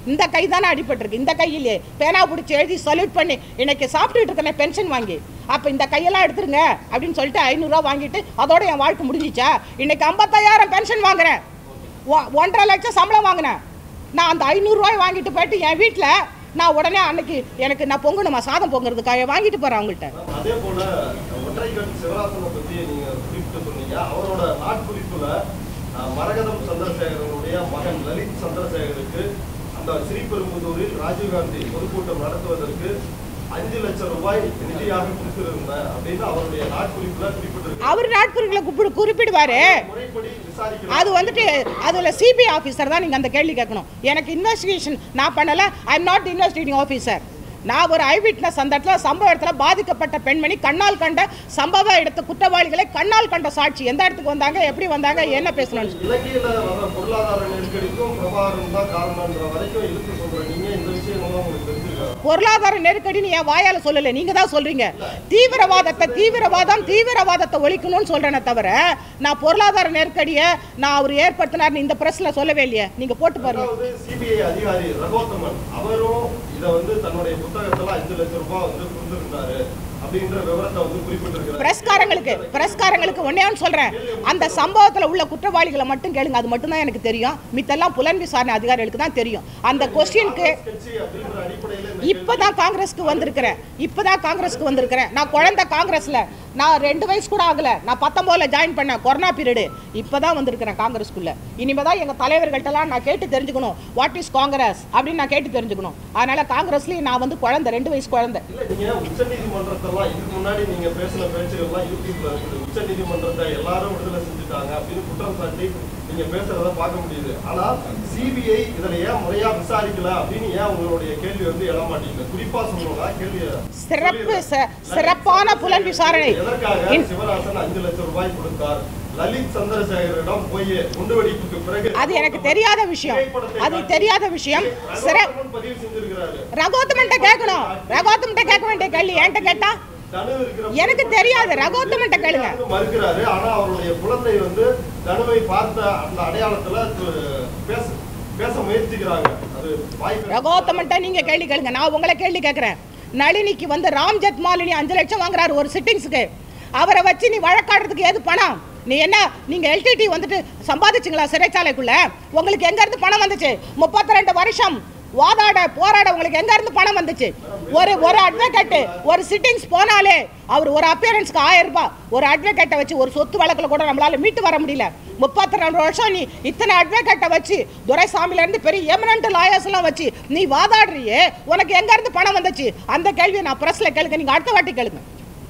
இந்த கை தானே அடிபட்டிருக்கு இந்த கையிலே பேனா பிடிச்சி எழுதி சல்யூட் பண்ணி இன்னைக்கு சாப்பிட்டுட்டு இருக்கேன் பென்ஷன் வாங்கி அப்போ இந்த கையெல்லாம் எடுத்துருங்க அப்படின்னு சொல்லிட்டு ஐநூறுரூவா வாங்கிட்டு அதோட என் வாழ்க்கை முடிஞ்சிச்சா இன்னைக்கு ஐம்பத்தாயிரம் பென்ஷன் வாங்குறேன் ஒ- ஒன்றரை லட்சம் சம்பளம் வாங்கினேன் நான் அந்த ஐநூறுரூவாய் வாங்கிட்டு போயிட்டு என் வீட்டில் நான் உடனே அன்னைக்கு எனக்கு நான் பொங்கணுமா சாதம் பொங்குறதுக்காக வாங்கிட்டு போகிறேன் அவங்கள்ட்ட அதே போல ஒற்றைக்கண் சிவராசனை பத்தி நீங்க குறிப்பிட்டு சொன்னீங்க அவரோட நாட்குறிப்புல அஹ், மரகதம் சந்திரசேகரனுடைய மகன் லலித் சந்திரசேகருக்கு அந்த ஸ்ரீபெரும்புதூரில் ராஜீவ்காந்தி பொதுக்கூட்டம் நடத்துவதற்கு அஞ்சு லட்சம் ரூபாய் நிதியாக கொடுத்திருந்தேன் அப்படின்னு அவருடைய நாட்குறிப்புல குறிப்பிட்டிருக்காரு அவர் நாட்குறிகளை குறிப்பிடு குறிப்பிடுவார் முறைப்படி விசாரிக்கலாம் அது வந்துட்டு அதில் சிபிஐ ஆஃபீஸர் தான் நீங்கள் அந்த கேள்வி கேட்கணும் எனக்கு இன்வெஸ்டிகேஷன் நான் பண்ணலை I am not investigating officer நான் ஒரு ஐ விட்னஸ் அந்த இடத்துல சம்பவ இடத்துல பாதிக்கப்பட்ட பெண்மணி கண்ணால் கண்ட சம்பவ இடத்து குற்றவாளிகளை கண்ணால் கண்ட சாட்சி எந்த இடத்துக்கு வந்தாங்க எப்படி வந்தாங்க என்ன பேசணும்னு இலங்கையில வர பொருளாதார நெருக்கடிக்கும் பிரபாகரன் தான் காரணம்ன்ற வரைக்கும் இழுத்து சொல்ற நீங்க இந்த விஷயங்கள்லாம் உங்களுக்கு தெரிஞ்சிருக்கா பொருளாதார நெருக்கடின்னு என் வாயால சொல்லல நீங்க தான் சொல்றீங்க தீவிரவாதத்தை தீவிரவாதம் தீவிரவாதத்தை ஒழிக்கணும்னு சொல்றேனே தவிர நான் பொருளாதார நெருக்கடியை நான் அவர் ஏற்படுத்தினார்னு இந்த பிரஸ்ல சொல்லவே இல்லையே நீங்க போட்டு பாருங்க அதாவது சிபிஐ அதிகாரி ரகோத்தமன் அவரும் இத வந்து தன்னுடைய புத்தகத்துல அஞ்சு லட்சம் ரூபாய் வந்து கொடுத்திருந்தாரு அப்படின்ற விவரத்தை வந்து குறிப்பிட்டிருக்கிறார் பிரஸ்காரங்களுக்கு பிரஸ்காரங்களுக்கு ஒன்னே ஒன்று சொல்றேன் அந்த சம்பவத்தில் உள்ள குற்றவாளிகளை மட்டும் கேளுங்க அது மட்டும் தான் எனக்கு தெரியும் மித்தெல்லாம் புலன் விசாரணை அதிகாரிகளுக்கு தான் தெரியும் அந்த கொஸ்டினுக்கு கட்சி அப்படின்ற அடிப்படையில இந்த இப்பதான் காங்கிரஸ்க்கு வந்திருக்கிறேன் இப்பதான் காங்கிரஸ்க்கு வந்திருக்கிறேன் நான் குழந்தை காங்கிரஸ்ல நான் ரெண்டு வயசு கூட ஆகல நான் பத்தொன்பதுல ஜாயின் பண்ணேன் கொரோனா பீரியடு இப்பதான் வந்திருக்கிறேன் காங்கிரஸ்க்குள்ள இனிமே தான் எங்க தலைவர்கள்ட்டலாம் நான் கேட்டு தெரிஞ்சுக்கணும் வாட் இஸ் காங்கிரஸ் அப்படின்னு நான் கேட்டு தெரிஞ்சுக்கணும் அதனால காங்கிரஸ்லயும் நான் வந்து குழந்தை ரெண்டு வயசு குழந்தை இல்ல நீங்க உச்ச நீதிமன்றத்தெல்லாம் இதுக்கு முன்னாடி நீங்க பேசின பேச்சுகள்லாம் யூடியூப்ல இருக்குது உச்ச நீதிமன்றத்தை எல்லாரும் விடுதலை செஞ்சுட்டாங்க அப்படின்னு குற்றம் சாட்டி நீங்க பேசுறத பார்க்க முடியுது ஆனா சிபிஐ இதுல ஏன் முறையா விசாரிக்கல அப்படின்னு ஏன் உங்களுடைய கேள்வி வந்து எழ மாட்டீங்க குறிப்பா சொல்லணும்னா கேள்வி சிறப்பு ச- சிறப்பான புலன் விசாரணை எதற்காக இன்- சிவராசன் அஞ்சு லட்சம் ரூபாய் கொடுத்தார் லலித் சந்திரசேகரிடம் போய் குண்டுவெடிப்புக்கு பிறகு அது எனக்கு தெரியாத விஷயம் அது தெரியாத விஷயம் சிற ரகோத்தமன் பதிவு செஞ்சிருக்கிறாரு ரகோத்தமன்ட்ட கேட்கணும் ரகோத்தமன்ட்ட கேட்க வேண்டிய கேள்வி என்கிட்ட கேட்டா தனு இருக்கிற எனக்கு தெரியாது ரகோத்தமன்ட்ட கேளுங்க வந்து மறுக்கிறாரு ஆனா அவருடைய குழந்தை வந்து தனுவை பார்த்த அந்த அடையாளத்துல து- பேச பேச முயற்சிக்கிறாங்க அது வாய்ப்பு ரகோத்தமன்ட்ட நீங்க கேள்வி கேளுங்க நான் உங்களை கேள்வி கேட்கறேன் நளினிக்கு வந்து ராம்ஜெத் மாலினி அஞ்சு லட்சம் வாங்குறாரு ஒரு சிட்டிங்ஸுக்கு அவரை வச்சு நீ வழக்காடுறதுக்கு ஏது பணம் நீ என்ன நீங்க எல்டிடி வந்துட்டு சம்பாதிச்சிங்களா சிறைச்சாலைக்குள்ள உங்களுக்கு எங்க இருந்து பணம் வந்துச்சு முப்பத்தி ரெண்டு வருஷம் வாதாட போராட உங்களுக்கு எங்க இருந்து பணம் வந்துச்சு ஒரு ஒரு அட்வொகேட் ஒரு சிட்டிங்ஸ் போனாலே அவர் ஒரு அப்பியரன்ஸ்க்கு ஆயிரம் ரூபாய் ஒரு அட்வொகேட்டை வச்சு ஒரு சொத்து வழக்குல கூட நம்மளால மீட்டு வர முடியல முப்பத்தி ரெண்டு வருஷம் நீ இத்தனை அட்வொகேட்டை வச்சு துரைசாமில இருந்து பெரிய எமினன்ட் லாயர்ஸ் எல்லாம் வச்சு நீ வாதாடுறியே உனக்கு எங்க இருந்து பணம் வந்துச்சு அந்த கேள்வியை நான் பிரஸ்ல கேளுங்க நீங்க அடுத்த வாட்டி கேளுங்க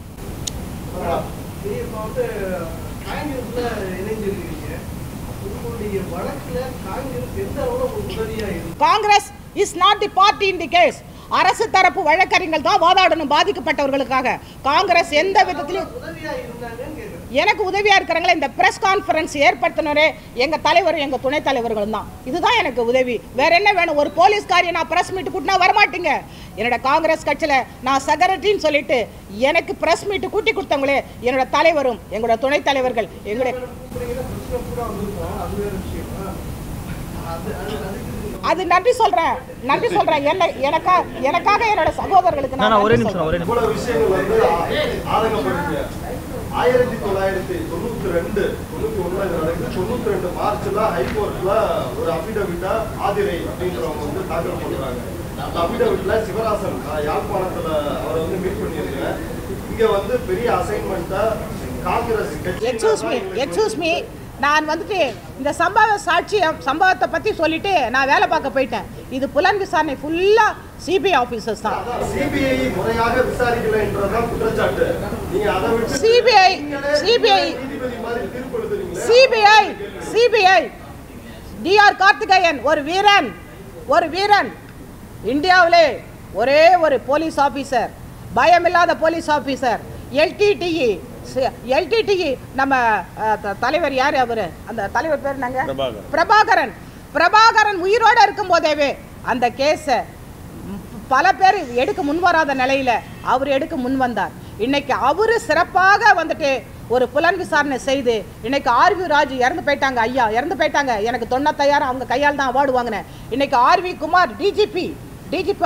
நீ இப்ப வந்து காங்கிரஸ்ல இணைஞ்சிருக்கீங்க உங்களுடைய வழக்குல காங்கிரஸ் எந்த அளவுல உங்களுக்கு உதவியா இருக்கு Congress is not the party in the case அரசு தரப்பு வழக்கறிஞர்கள் தான் வாதாடணும் பாதிக்கப்பட்டவர்களுக்காக காங்கிரஸ் எந்த விதத்திலும் உதவியா இருந்தாங்கன்னு கேக்குறேன் எனக்கு உதவியா இருக்கிறவங்கள இந்த பிரஸ் கான்ஃபரன்ஸ் ஏற்படுத்தினரே எங்க தலைவர் எங்க துணைத் தலைவர்கள் தான் இதுதான் எனக்கு உதவி வேற என்ன வேணும் ஒரு போலீஸ்காரியை நான் பிரஸ் மீட் கூட்டினா வரமாட்டீங்க என்னோட காங்கிரஸ் கட்சியில நான் செக்ரட்டரின்னு சொல்லிட்டு எனக்கு பிரஸ் மீட் கூட்டி கொடுத்தவங்களே என்னோட தலைவரும் எங்களோட துணைத் தலைவர்கள் எங்களுடைய கூப்பிடுறீங்கன்னா பிரச்சனை கூட வந்திருக்கோம் அது வேற விஷயம் அது அது அதுக்கு அது நன்றி சொல்றேன் நன்றி சொல்றேன் என்ன எனக்கா எனக்காக என்னோட சகோதரர்களுக்கு நான் நான் ஒரே நன்றி நிமிஷம் சொல்றேன். ஒரே நிமிஷம் இவ்வளவு விஷயங்கள் வந்து ஆ- ஆதங்கப்படுறீங்க ஆயிரத்தி தொள்ளாயிரத்தி தொண்ணூத்தி ரெண்டு தொண்ணூத்தி ஒண்ணு இது நடக்குது தொண்ணூத்தி ரெண்டு மார்ச்ல ஹைகோர்ட்ல ஒரு அபிடவிட்டா ஆதிரை அப்படின்றவங்க வந்து தாக்கல் பண்றாங்க அந்த அபிடவிட்ல சிவராசன் நான் யாழ்ப்பாணத்துல அவரை வந்து மீட் பண்ணியிருக்கேன் இங்க வந்து பெரிய அசைன்மெண்ட்டா Congress excuse me excuse me நான் வந்துட்டு இந்த சம்பவ சாட்சியம் சம்பவத்தை பற்றி சொல்லிட்டு நான் வேலை பார்க்க போயிட்டேன் இது புலன் விசாரணை ஃபுல்லாக சிபிஐ ஆஃபீஸர்ஸ் தான் சிபிஐ முறையாக விசாரிக்கல என்றதான் குற்றச்சாட்டு நீங்க அதை விட்டு CBI நீங்களே CBI நீதிபதி மாதிரி தீர்ப்பு எழுதுறீங்களே சிபிஐ சிபிஐ டிஆர் கார்த்திகேயன் ஒரு வீரன் ஒரு வீரன் இந்தியாவிலே ஒரே ஒரு போலீஸ் ஆஃபீஸர் பயமில்லாத போலீஸ் ஆஃபீஸர் எல்டிடிஇ எல்டிடிஇ நம்ம அஹ், த- தலைவர் யார் அவர் அந்த தலைவர் பேர் நாங்க பிரபாகரன் பிரபாகரன் உயிரோட இருக்கும் போதேவே அந்த கேஸை பல பேர் எடுக்க முன் வராத நிலையில அவர் எடுக்க முன் வந்தார் இன்னைக்கு அவரு சிறப்பாக வந்துட்டு ஒரு புலன் விசாரணை செய்து இன்னைக்கு ஆர்வி ராஜு இறந்து போயிட்டாங்க ஐயா இறந்து போயிட்டாங்க எனக்கு தொண்ணூத்தாயிரம் அவங்க கையால் தான் அவார்டு வாங்கினேன் இன்னைக்கு RV Kumar DGP DGP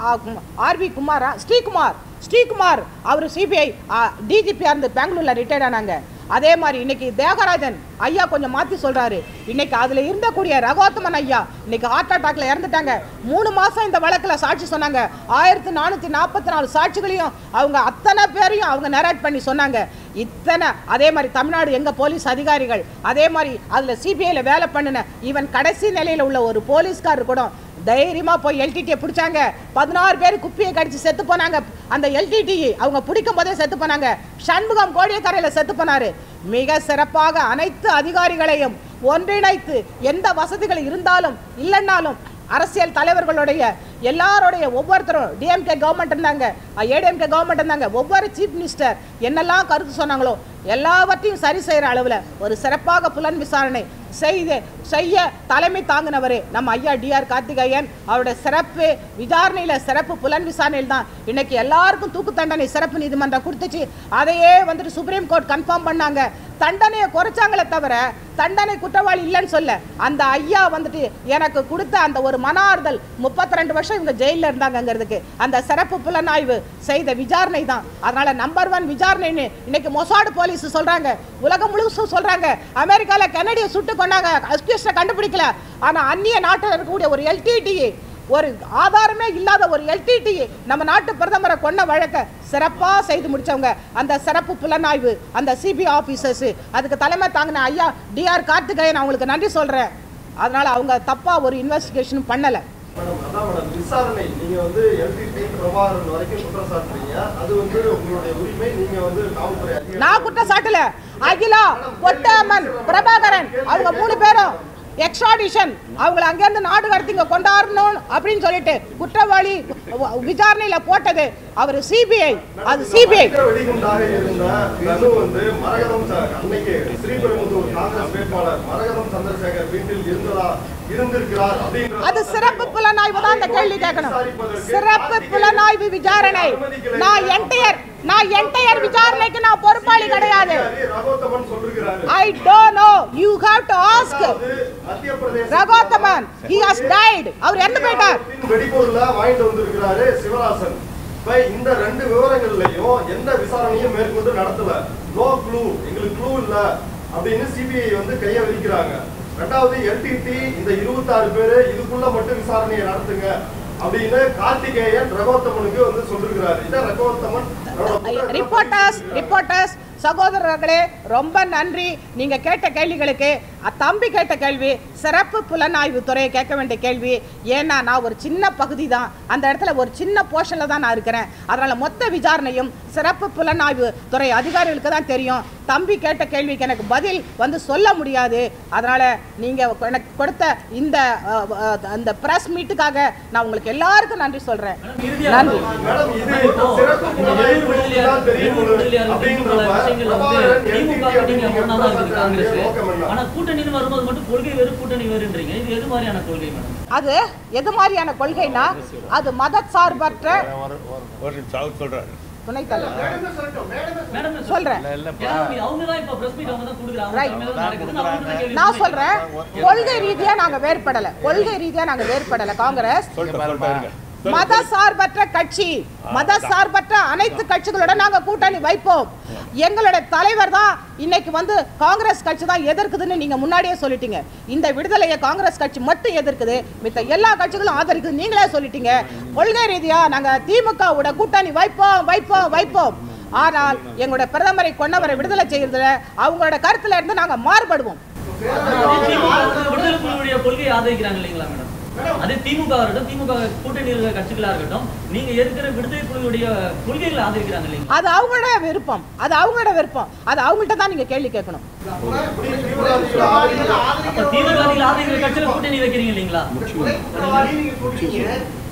RV குமாரா ஸ்ரீகுமார் ஸ்ரீகுமார் அவர் சிபிஐ டிஜிபியாக இருந்து பெங்களூரில் ரிட்டையர்ட் ஆனாங்க அதே மாதிரி இன்னைக்கு தேகராஜன் ஐயா கொஞ்சம் மாற்றி சொல்கிறாரு இன்னைக்கு அதில் இருந்தக்கூடிய ரகோத்தமன் ஐயா இன்னைக்கு ஹார்ட் அட்டாக்ல இறந்துட்டாங்க மூணு மாதம் இந்த வழக்கில் சாட்சி சொன்னாங்க ஆயிரத்தி நானூற்றி நாற்பத்தி நாலு சாட்சிகளையும் அவங்க அத்தனை பேரையும் அவங்க நரேட் பண்ணி சொன்னாங்க இத்தனை அதே மாதிரி தமிழ்நாடு எங்கள் போலீஸ் அதிகாரிகள் அதே மாதிரி அதில் சிபிஐயில் வேலை பண்ணின ஈவன் கடைசி நிலையில் உள்ள ஒரு போலீஸ்காரர் கூட தைரியமா போய் எல்டிடியை பிடிச்சாங்க பதினாறு பேர் குப்பியை கடிச்சு செத்து போனாங்க அந்த எல்டிடி அவங்க பிடிக்கும் போதே செத்து போனாங்க சண்முகம் கோடியக்கரையில் செத்து போனாரு மிக சிறப்பாக அனைத்து அதிகாரிகளையும் ஒன்றிணைத்து எந்த வசதிகள் இருந்தாலும் இல்லைன்னாலும் அரசியல் தலைவர்களுடைய எல்லாருடைய ஒவ்வொருத்தரும் டிஎம்கே கவர்மெண்ட் இருந்தாங்க ஏடிஎம்கே கவர்மெண்ட் இருந்தாங்க ஒவ்வொரு சீஃப் மினிஸ்டர் என்னெல்லாம் கருத்து சொன்னாங்களோ எல்லாவற்றையும் சரி செய்கிற அளவில் ஒரு சிறப்பாக புலன் விசாரணை செய்து செய்ய தலைமை தாங்கினவர் நம்ம ஐயா டிஆர் கார்த்திகேயன் அவருடைய சிறப்பு விசாரணையில் சிறப்பு புலன் விசாரணையில் தான் இன்னைக்கு எல்லாருக்கும் தூக்கு தண்டனை சிறப்பு நீதிமன்றம் கொடுத்துச்சு அதையே வந்துட்டு சுப்ரீம் கோர்ட் கன்ஃபார்ம் பண்ணாங்க தண்டனையை குறைச்சாங்களே தவிர தண்டனை குற்றவாளி இல்லைன்னு சொல்ல அந்த ஐயா வந்துட்டு எனக்கு கொடுத்த அந்த ஒரு மன ஆறுதல் முப்பத்தி ரெண்டு வருஷம் இவங்க ஜெயிலில் இருந்தாங்கங்கிறதுக்கு அந்த சிறப்பு புலனாய்வு செய்த விசாரணை தான் அதனால நம்பர் ஒன் விசாரணைன்னு இன்னைக்கு மொசாடு போலீஸ் சொல்றாங்க உலகம் முழுசும் சொல்றாங்க அமெரிக்கால கெனடியை சுட்டு கொண்டாங்க அக்யூஸ்டை கண்டுபிடிக்கல ஆனா அந்நிய நாட்டில் இருக்கக்கூடிய ஒரு எல்டிடி ஒரு ஆதாரமே இல்லாத ஒரு எல்டிடி நம்ம நாட்டு பிரதமரை கொண்ட வழக்க சிறப்பா செய்து முடிச்சவங்க அந்த சிறப்பு புலனாய்வு அந்த சிபிஐ ஆபீசர்ஸ் அதுக்கு தலைமை தாங்கின ஐயா டிஆர் கார்த்திகேயன் அவங்களுக்கு நன்றி சொல்றேன் அதனால அவங்க தப்பா ஒரு இன்வெஸ்டிகேஷனும் பண்ணல மேடம் அதான் மேடம் விசாரணை நீங்க வந்து எல்டிடி பிரபாகரன் வரைக்கும் குற்றம் சாட்டுறீங்க அது வந்து உங்களுடைய உரிமை நீங்க வந்து காவல்துறை அதிகாரி நான் குற்றம் சாட்டல அகிலா பொட்டம்மன் பிரபாகரன் அவங்க மூணு பேரும் எக்ஸ்ட்ராடிஷன் அவங்கள அங்கேருந்து நாடு கடத்திங்க கொண்டாடணும் அப்படின்னு சொல்லிட்டு குற்றவாளி விசாரணையில போட்டது அவர் சிபிஐ அது சிபிஐ பயங்கர வெடிகுண்டாக இருந்த தனு வந்து மரகதம் ச- அன்னைக்கு ஸ்ரீபெரும்புதூர் காங்கிரஸ் வேட்பாளர் மரகதம் சந்திரசேகர் வீட்டில் இருந்ததா இருந்திருக்கிறார் அப்படின்ற அது சிறப்பு புலனாய்வு தான் அந்த கேள்வி கேட்கணும் சிறப்பு புலனாய்வு விசாரணை நான் என்டையர் நான் என்டையர் விசாரணைக்கு நான் பொறுப்பாளி கிடையாது அதிகாரி ரகோத்தமன் சொல்லிருக்கிறாரு I don't know you have to ask அதாவது Madhya Pradesh Raghothaman he has died அவர் இறந்து போயிட்டார் வெடிபொருள வாங்கிட்டு வந்திருக்கிறாரு சிவராசன் இப்ப இந்த ரெண்டு விவரங்கள்லயும் எந்த விசாரணையும் மேற்கொண்டு நடத்தல நோ க்ளூ எங்களுக்கு க்ளூ இல்ல அப்படின்னு சிபிஐ வந்து கைய விரிக்கிறாங்க ரெண்டாவது எல்டிடி இந்த இருபத்தாறு பேரு இதுக்குள்ள மட்டும் விசாரணையை நடத்துங்க அப்படின்னு கார்த்திகேயன் ரகோத்தமனுக்கு வந்து சொல்லிருக்கிறாரு இதை ரகோத்தமன் அவரோட புத்தகத்துல ரிப்போர்ட்டர்ஸ் ரிப்போர்ட்டர்ஸ் சகோதரர்களே ரொம்ப நன்றி நீங்க கேட்ட கேள்விகளுக்கு அ- தம்பி கேட்ட கேள்வி சிறப்பு புலனாய்வு துறையை கேட்க வேண்டிய கேள்வி ஏன்னா நான் ஒரு சின்ன பகுதி தான் அந்த இடத்துல ஒரு சின்ன போர்ஷனில் தான் நான் இருக்கிறேன் அதனால மொத்த விசாரணையும் சிறப்பு புலனாய்வு துறை அதிகாரிகளுக்கு தான் தெரியும் தம்பி கேட்ட கேள்விக்கு எனக்கு பதில் வந்து சொல்ல முடியாது அதனால நீங்க எனக்கு கொடுத்த இந்த அ, அ, அந்த பிரஸ் மீட்டுக்காக நான் உங்களுக்கு எல்லாருக்கும் நன்றி சொல்றேன் மேடம், இறுதியா நன்றி. மேடம், இது இப்போ சிறப்பு இந்த புலனாய்வு வெளியூர் விடுதலையா- தான் தெரியும் வெளியூர் விடுதலையா இருக்கு, அப்படின்றப்ப பல விஷயங்கள் வந்து பிரபாகரன் திமுக LTT க்கு நீங்க அப்படிங்கிற ஒண்ணா தான் இருக்குது காங்கிரஸ். நோக்கம் என்ன? ஆனா கூட்டணின்னு வரும்போது மட்டும் கொள்கை வேறு கூட்டணி வேறுன்றீங்க இது எது மாதிரியான கொள்கை மேடம் அது எது மாதிரியான கொள்கைனா அது மத சார்பற்ற ஒரு ஒரு- ஒரு நிமிஷம் அவர் சொல்றாரு துணைத் தலைவர் மேடமே சொல்லட்டும் மேடமே மேடம் சொல்றேன் அவங்க தான் இப்ப பிரஸ் மீட் அவங்க தான் கொடுக்குறாங்க Right. அவங்க தான் நடக்குது நான் அவங்க தான் கேள்வி நான் சொல்றேன் கொள்கை ரீதியா நாங்க வேறுபடல கொள்கை ரீதியா நாங்க வேறுபடல காங்கிரஸ் சொல்லிட்டு சொல்லிட்டு மத சார்பற்ற கட்சி மத சார்பற்ற அனைத்து கட்சிகளோட நாங்க கூட்டணி வைப்போம் எங்களோட தலைவர் தான் இன்னைக்கு வந்து காங்கிரஸ் கட்சி தான் எதிர்க்குதுன்னு நீங்க முன்னாடியே சொல்லிட்டீங்க இந்த விடுதலையை காங்கிரஸ் கட்சி மட்டும் எதிர்க்குது மித்த எல்லா கட்சிகளும் ஆதரிக்குது நீங்களே சொல்லிட்டீங்க கொள்கை ரீதியா நாங்க திமுகவோட கூட்டணி வைப்போம் வைப்போம் வைப்போம் ஆனால் எங்களோட பிரதமரை கொண்டவரை விடுதலை செய்யறதுல அவங்களோட கருத்துல இருந்து நாங்க மாறுபடுவோம் ஆனா அதே திமுக வந்து விடுதலை புலிகளுடைய கொள்கையை ஆதரிக்கிறாங்க இல்லைங்களா மேடம் அதே திமுக இருக்கட்டும் திமுக கூட்டணி இருக்கிற கட்சிகளா இருக்கட்டும் நீங்க இருக்கிற விடுதலை புலிகளுடைய கொள்கைகளை ஆதரிக்கிறாங்க இல்லைங்களா அது அவங்களோட விருப்பம் அது அவங்களோட விருப்பம் அது அவங்கள்ட்ட தான் நீங்க கேள்வி கேட்கணும் இப்படி தீவிரவாதிகளை ஆதரிக்கிற அப்ப தீவிரவாதிகள் ஆதரிக்கிற கட்சியில கூட்டணி வைக்கிறீங்க இல்லைங்களா குற்றவாளி நீங்க சொல்றீங்க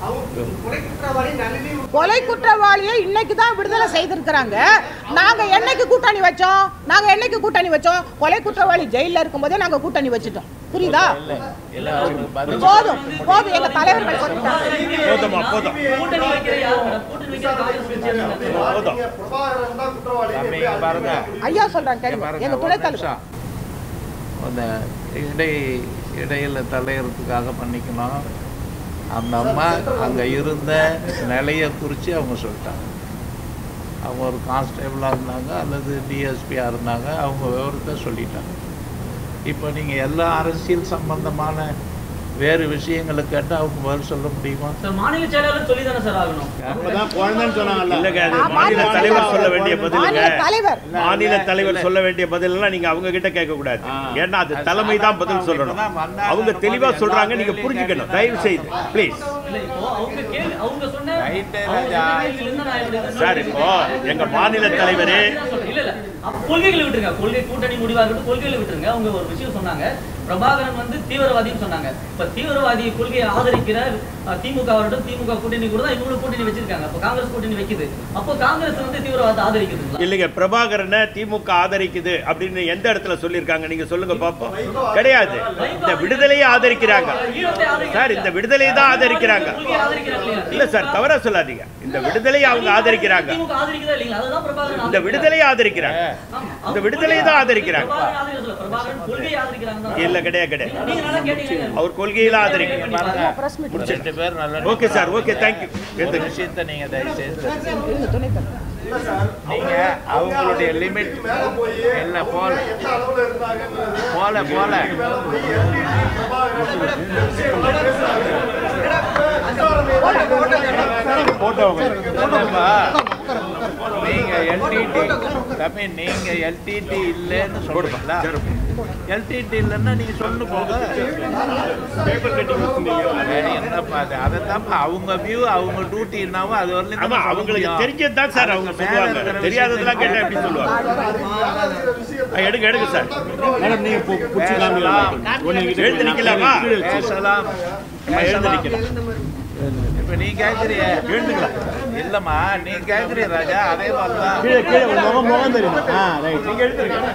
அவங்க கொலை குற்றவாளி நளினி கொலை குற்றவாளியை இன்னைக்கு தான் விடுதலை செய்திருக்கிறாங்க நாங்க என்னைக்கு கூட்டணி வச்சோம் நாங்க என்னைக்கு கூட்டணி வச்சோம் கொலை குற்றவாளி ஜெயில இருக்கும்போதே நாங்க கூட்டணி வச்சுட்டோம் புரியுதா இல்ல அவருக்கு பதில் போதும் போதும் எங்க தலைவர்கள் சொல்லிட்டாங்க போதுமா போதும் கூட்டணி வைக்கிற யார் மேடம் கூட்டணி வைக்கிற காங்கிரஸ் கட்சியா மேடம்? போதும் நீங்க பிரபாகரன் தான் குற்றவாளி தம்பி, இங்க பாருங்க. ஐயா சொல்றாங்க இங்க கேளுங்க பாருங்க, எங்க ஒரு துணைத் தலைவர் நிமிஷம். அந்த இடை இடையில தலையறதுக்காக பண்ணிக்கணும் அந்த அம்மா அங்கே இருந்த நிலையை குறித்து அவங்க சொல்லிட்டாங்க அவங்க ஒரு கான்ஸ்டேபிளாக இருந்தாங்க அல்லது டிஎஸ்பியாக இருந்தாங்க அவங்க விவரத்தை சொல்லிட்டாங்க இப்போ நீங்கள் எல்லா அரசியல் சம்பந்தமான வேறு விஷயங்களை கேட்டால் அவங்க பதில் சொல்ல முடியுமா சார் மாநில செயலாளர் சொல்லி தானே சார் ஆகணும் அப்பதான் குழந்தைன்னு சொன்னாங்கல்ல இல்லைங்க அது ஆ, மாநில மாநில தலைவர் சொல்ல வேண்டிய பதிலுங்க மாநில தலைவர் மாநில தலைவர் சொல்ல வேண்டிய பதிலெல்லாம் நீங்க அவங்க கிட்ட கேட்க கூடாது ஆ. ஏன்னா அது தலைமை தான் பதில் சொல்லணும் அவங்க தெளிவா சொல்றாங்க நீங்க புரிஞ்சுக்கணும் தயவு செய்து ப்ளீஸ் இல்ல இப்போ அவங்க கேள்வி அவங்க சொன்ன Right, அவங்க ராஜா. சொன்ன கேள்வியிலிருந்து நான் இப்படி வந்து சார் இப்போ எங்க மாநில தலைவரே இல்ல இல்ல அப்ப கொள்கைகளை விட்டுருங்க கொள்கை கூட்டணி முடிவா இருக்கட்டும் கொள்கைகளை விட்டுருங்க அவங்க ஒரு விஷயம் சொன்னாங்க பிரபாகரன் வந்து தீவிரவாதின்னு சொன்னாங்க இப்ப தீவிரவாதி கொள்கையை ஆதரிக்கிற அஹ், திமுக வரட்டும் திமுக கூட்டணி கூட தான் இவங்களும் கூட்டணி வச்சிருக்காங்க அப்ப காங்கிரஸ் கூட்டணி வைக்குது அப்போ காங்கிரஸ் வந்து தீவிரவாதத்தை ஆதரிக்குதுங்களா இல்லைங்க பிரபாகரனை திமுக ஆதரிக்குது அப்படின்னு எந்த இடத்துல சொல்லியிருக்காங்க நீங்க சொல்லுங்க பாப்போம் கிடையாது இந்த விடுதலையை ஆதரிக்கிறாங்க ஈழத்தை ஆதரிக்கிறாங்க. சார் இந்த விடுதலையை தான் ஆதரிக்கிறாங்க கொள்கையை ஆதரிக்கிறாங்க இல்லையா? இல்ல சார் தவறா சொல்லாதீங்க இந்த விடுதலையை அவங்க ஆதரிக்கிறாங்க திமுக ஆதரிக்குதா இல்லைங்களா அதுதான் பிரபாகரன் இந்த ஆதரிக்கிறார். விடுதலையை ஆதரிக்கிறாங்க ஆமா. இந்த விடுதலையை தான் ஆதரிக்கிறாங்க. பிரபாகரன் ஆதரிக்கிறது இல்ல. பிரபாகரன் கொள்கையை ஆதரிக்கிறாங்க தான். இல்ல கிடையாது கிடையாது நீங்க நல்லா கேட்டீங்க அவர் கொள்கையில ஆதரிக்கிறாங்க பாருங்க பிரஸ் மீட் ரெண்டு பேர் நல்ல ஓகே சார் ஓகே தேங்க்யூ ஒரு விஷயத்தை நீங்கள் தயவு செய்து இருங்க துணைத் தலைவர் இல்ல சார் நீங்க அவங்களுடைய லிமிட் மேல போய் இல்ல போல எந்த அளவுல இருந்தாங்கன்றது போல போல மேல போய் எல்டிடி பிரபாகரன் விஷயங்களை பேசுறாங்க என்னப்பா, நீங்க எல்டிடி தம்பி நீங்க எல்டிடி இல்லைன்னு சொல்றீங்களா எல்டிடி இல்லைன்னா நீங்க சொல்லு போங்க ஏய், என்னப்பா அது அதைத்தான்ப்பா அவங்க வியூ அவங்க டியூட்டி என்னவோ அது வரலையும் ஆமா அவங்களுக்கு தெரிஞ்சது தான் சார் அவங்க சொல்லுவாங்க தெரியாததெல்லாம் கேட்டா எப்படி சொல்லுவாங்க ஆ, எடுங்க எடுங்க சார் மேடம் நீங்க பு- புடிச்சு காமிக்கலாம் ஒண்ணு கிட்ட எழுந்து நிக்கலாமா? பேசலாம் நான் எழுந்து பேசலாம். நிக்கிறேன் இப்ப நீ கேக்குறிய இல்லம்மா நீ கேக்குறிய ராஜா அதே மாதிரிதான் கீழே கீழே உங்க முகம் முகம் தெரியும் ஆ ரைட் நீங்க எழுந்துருங்க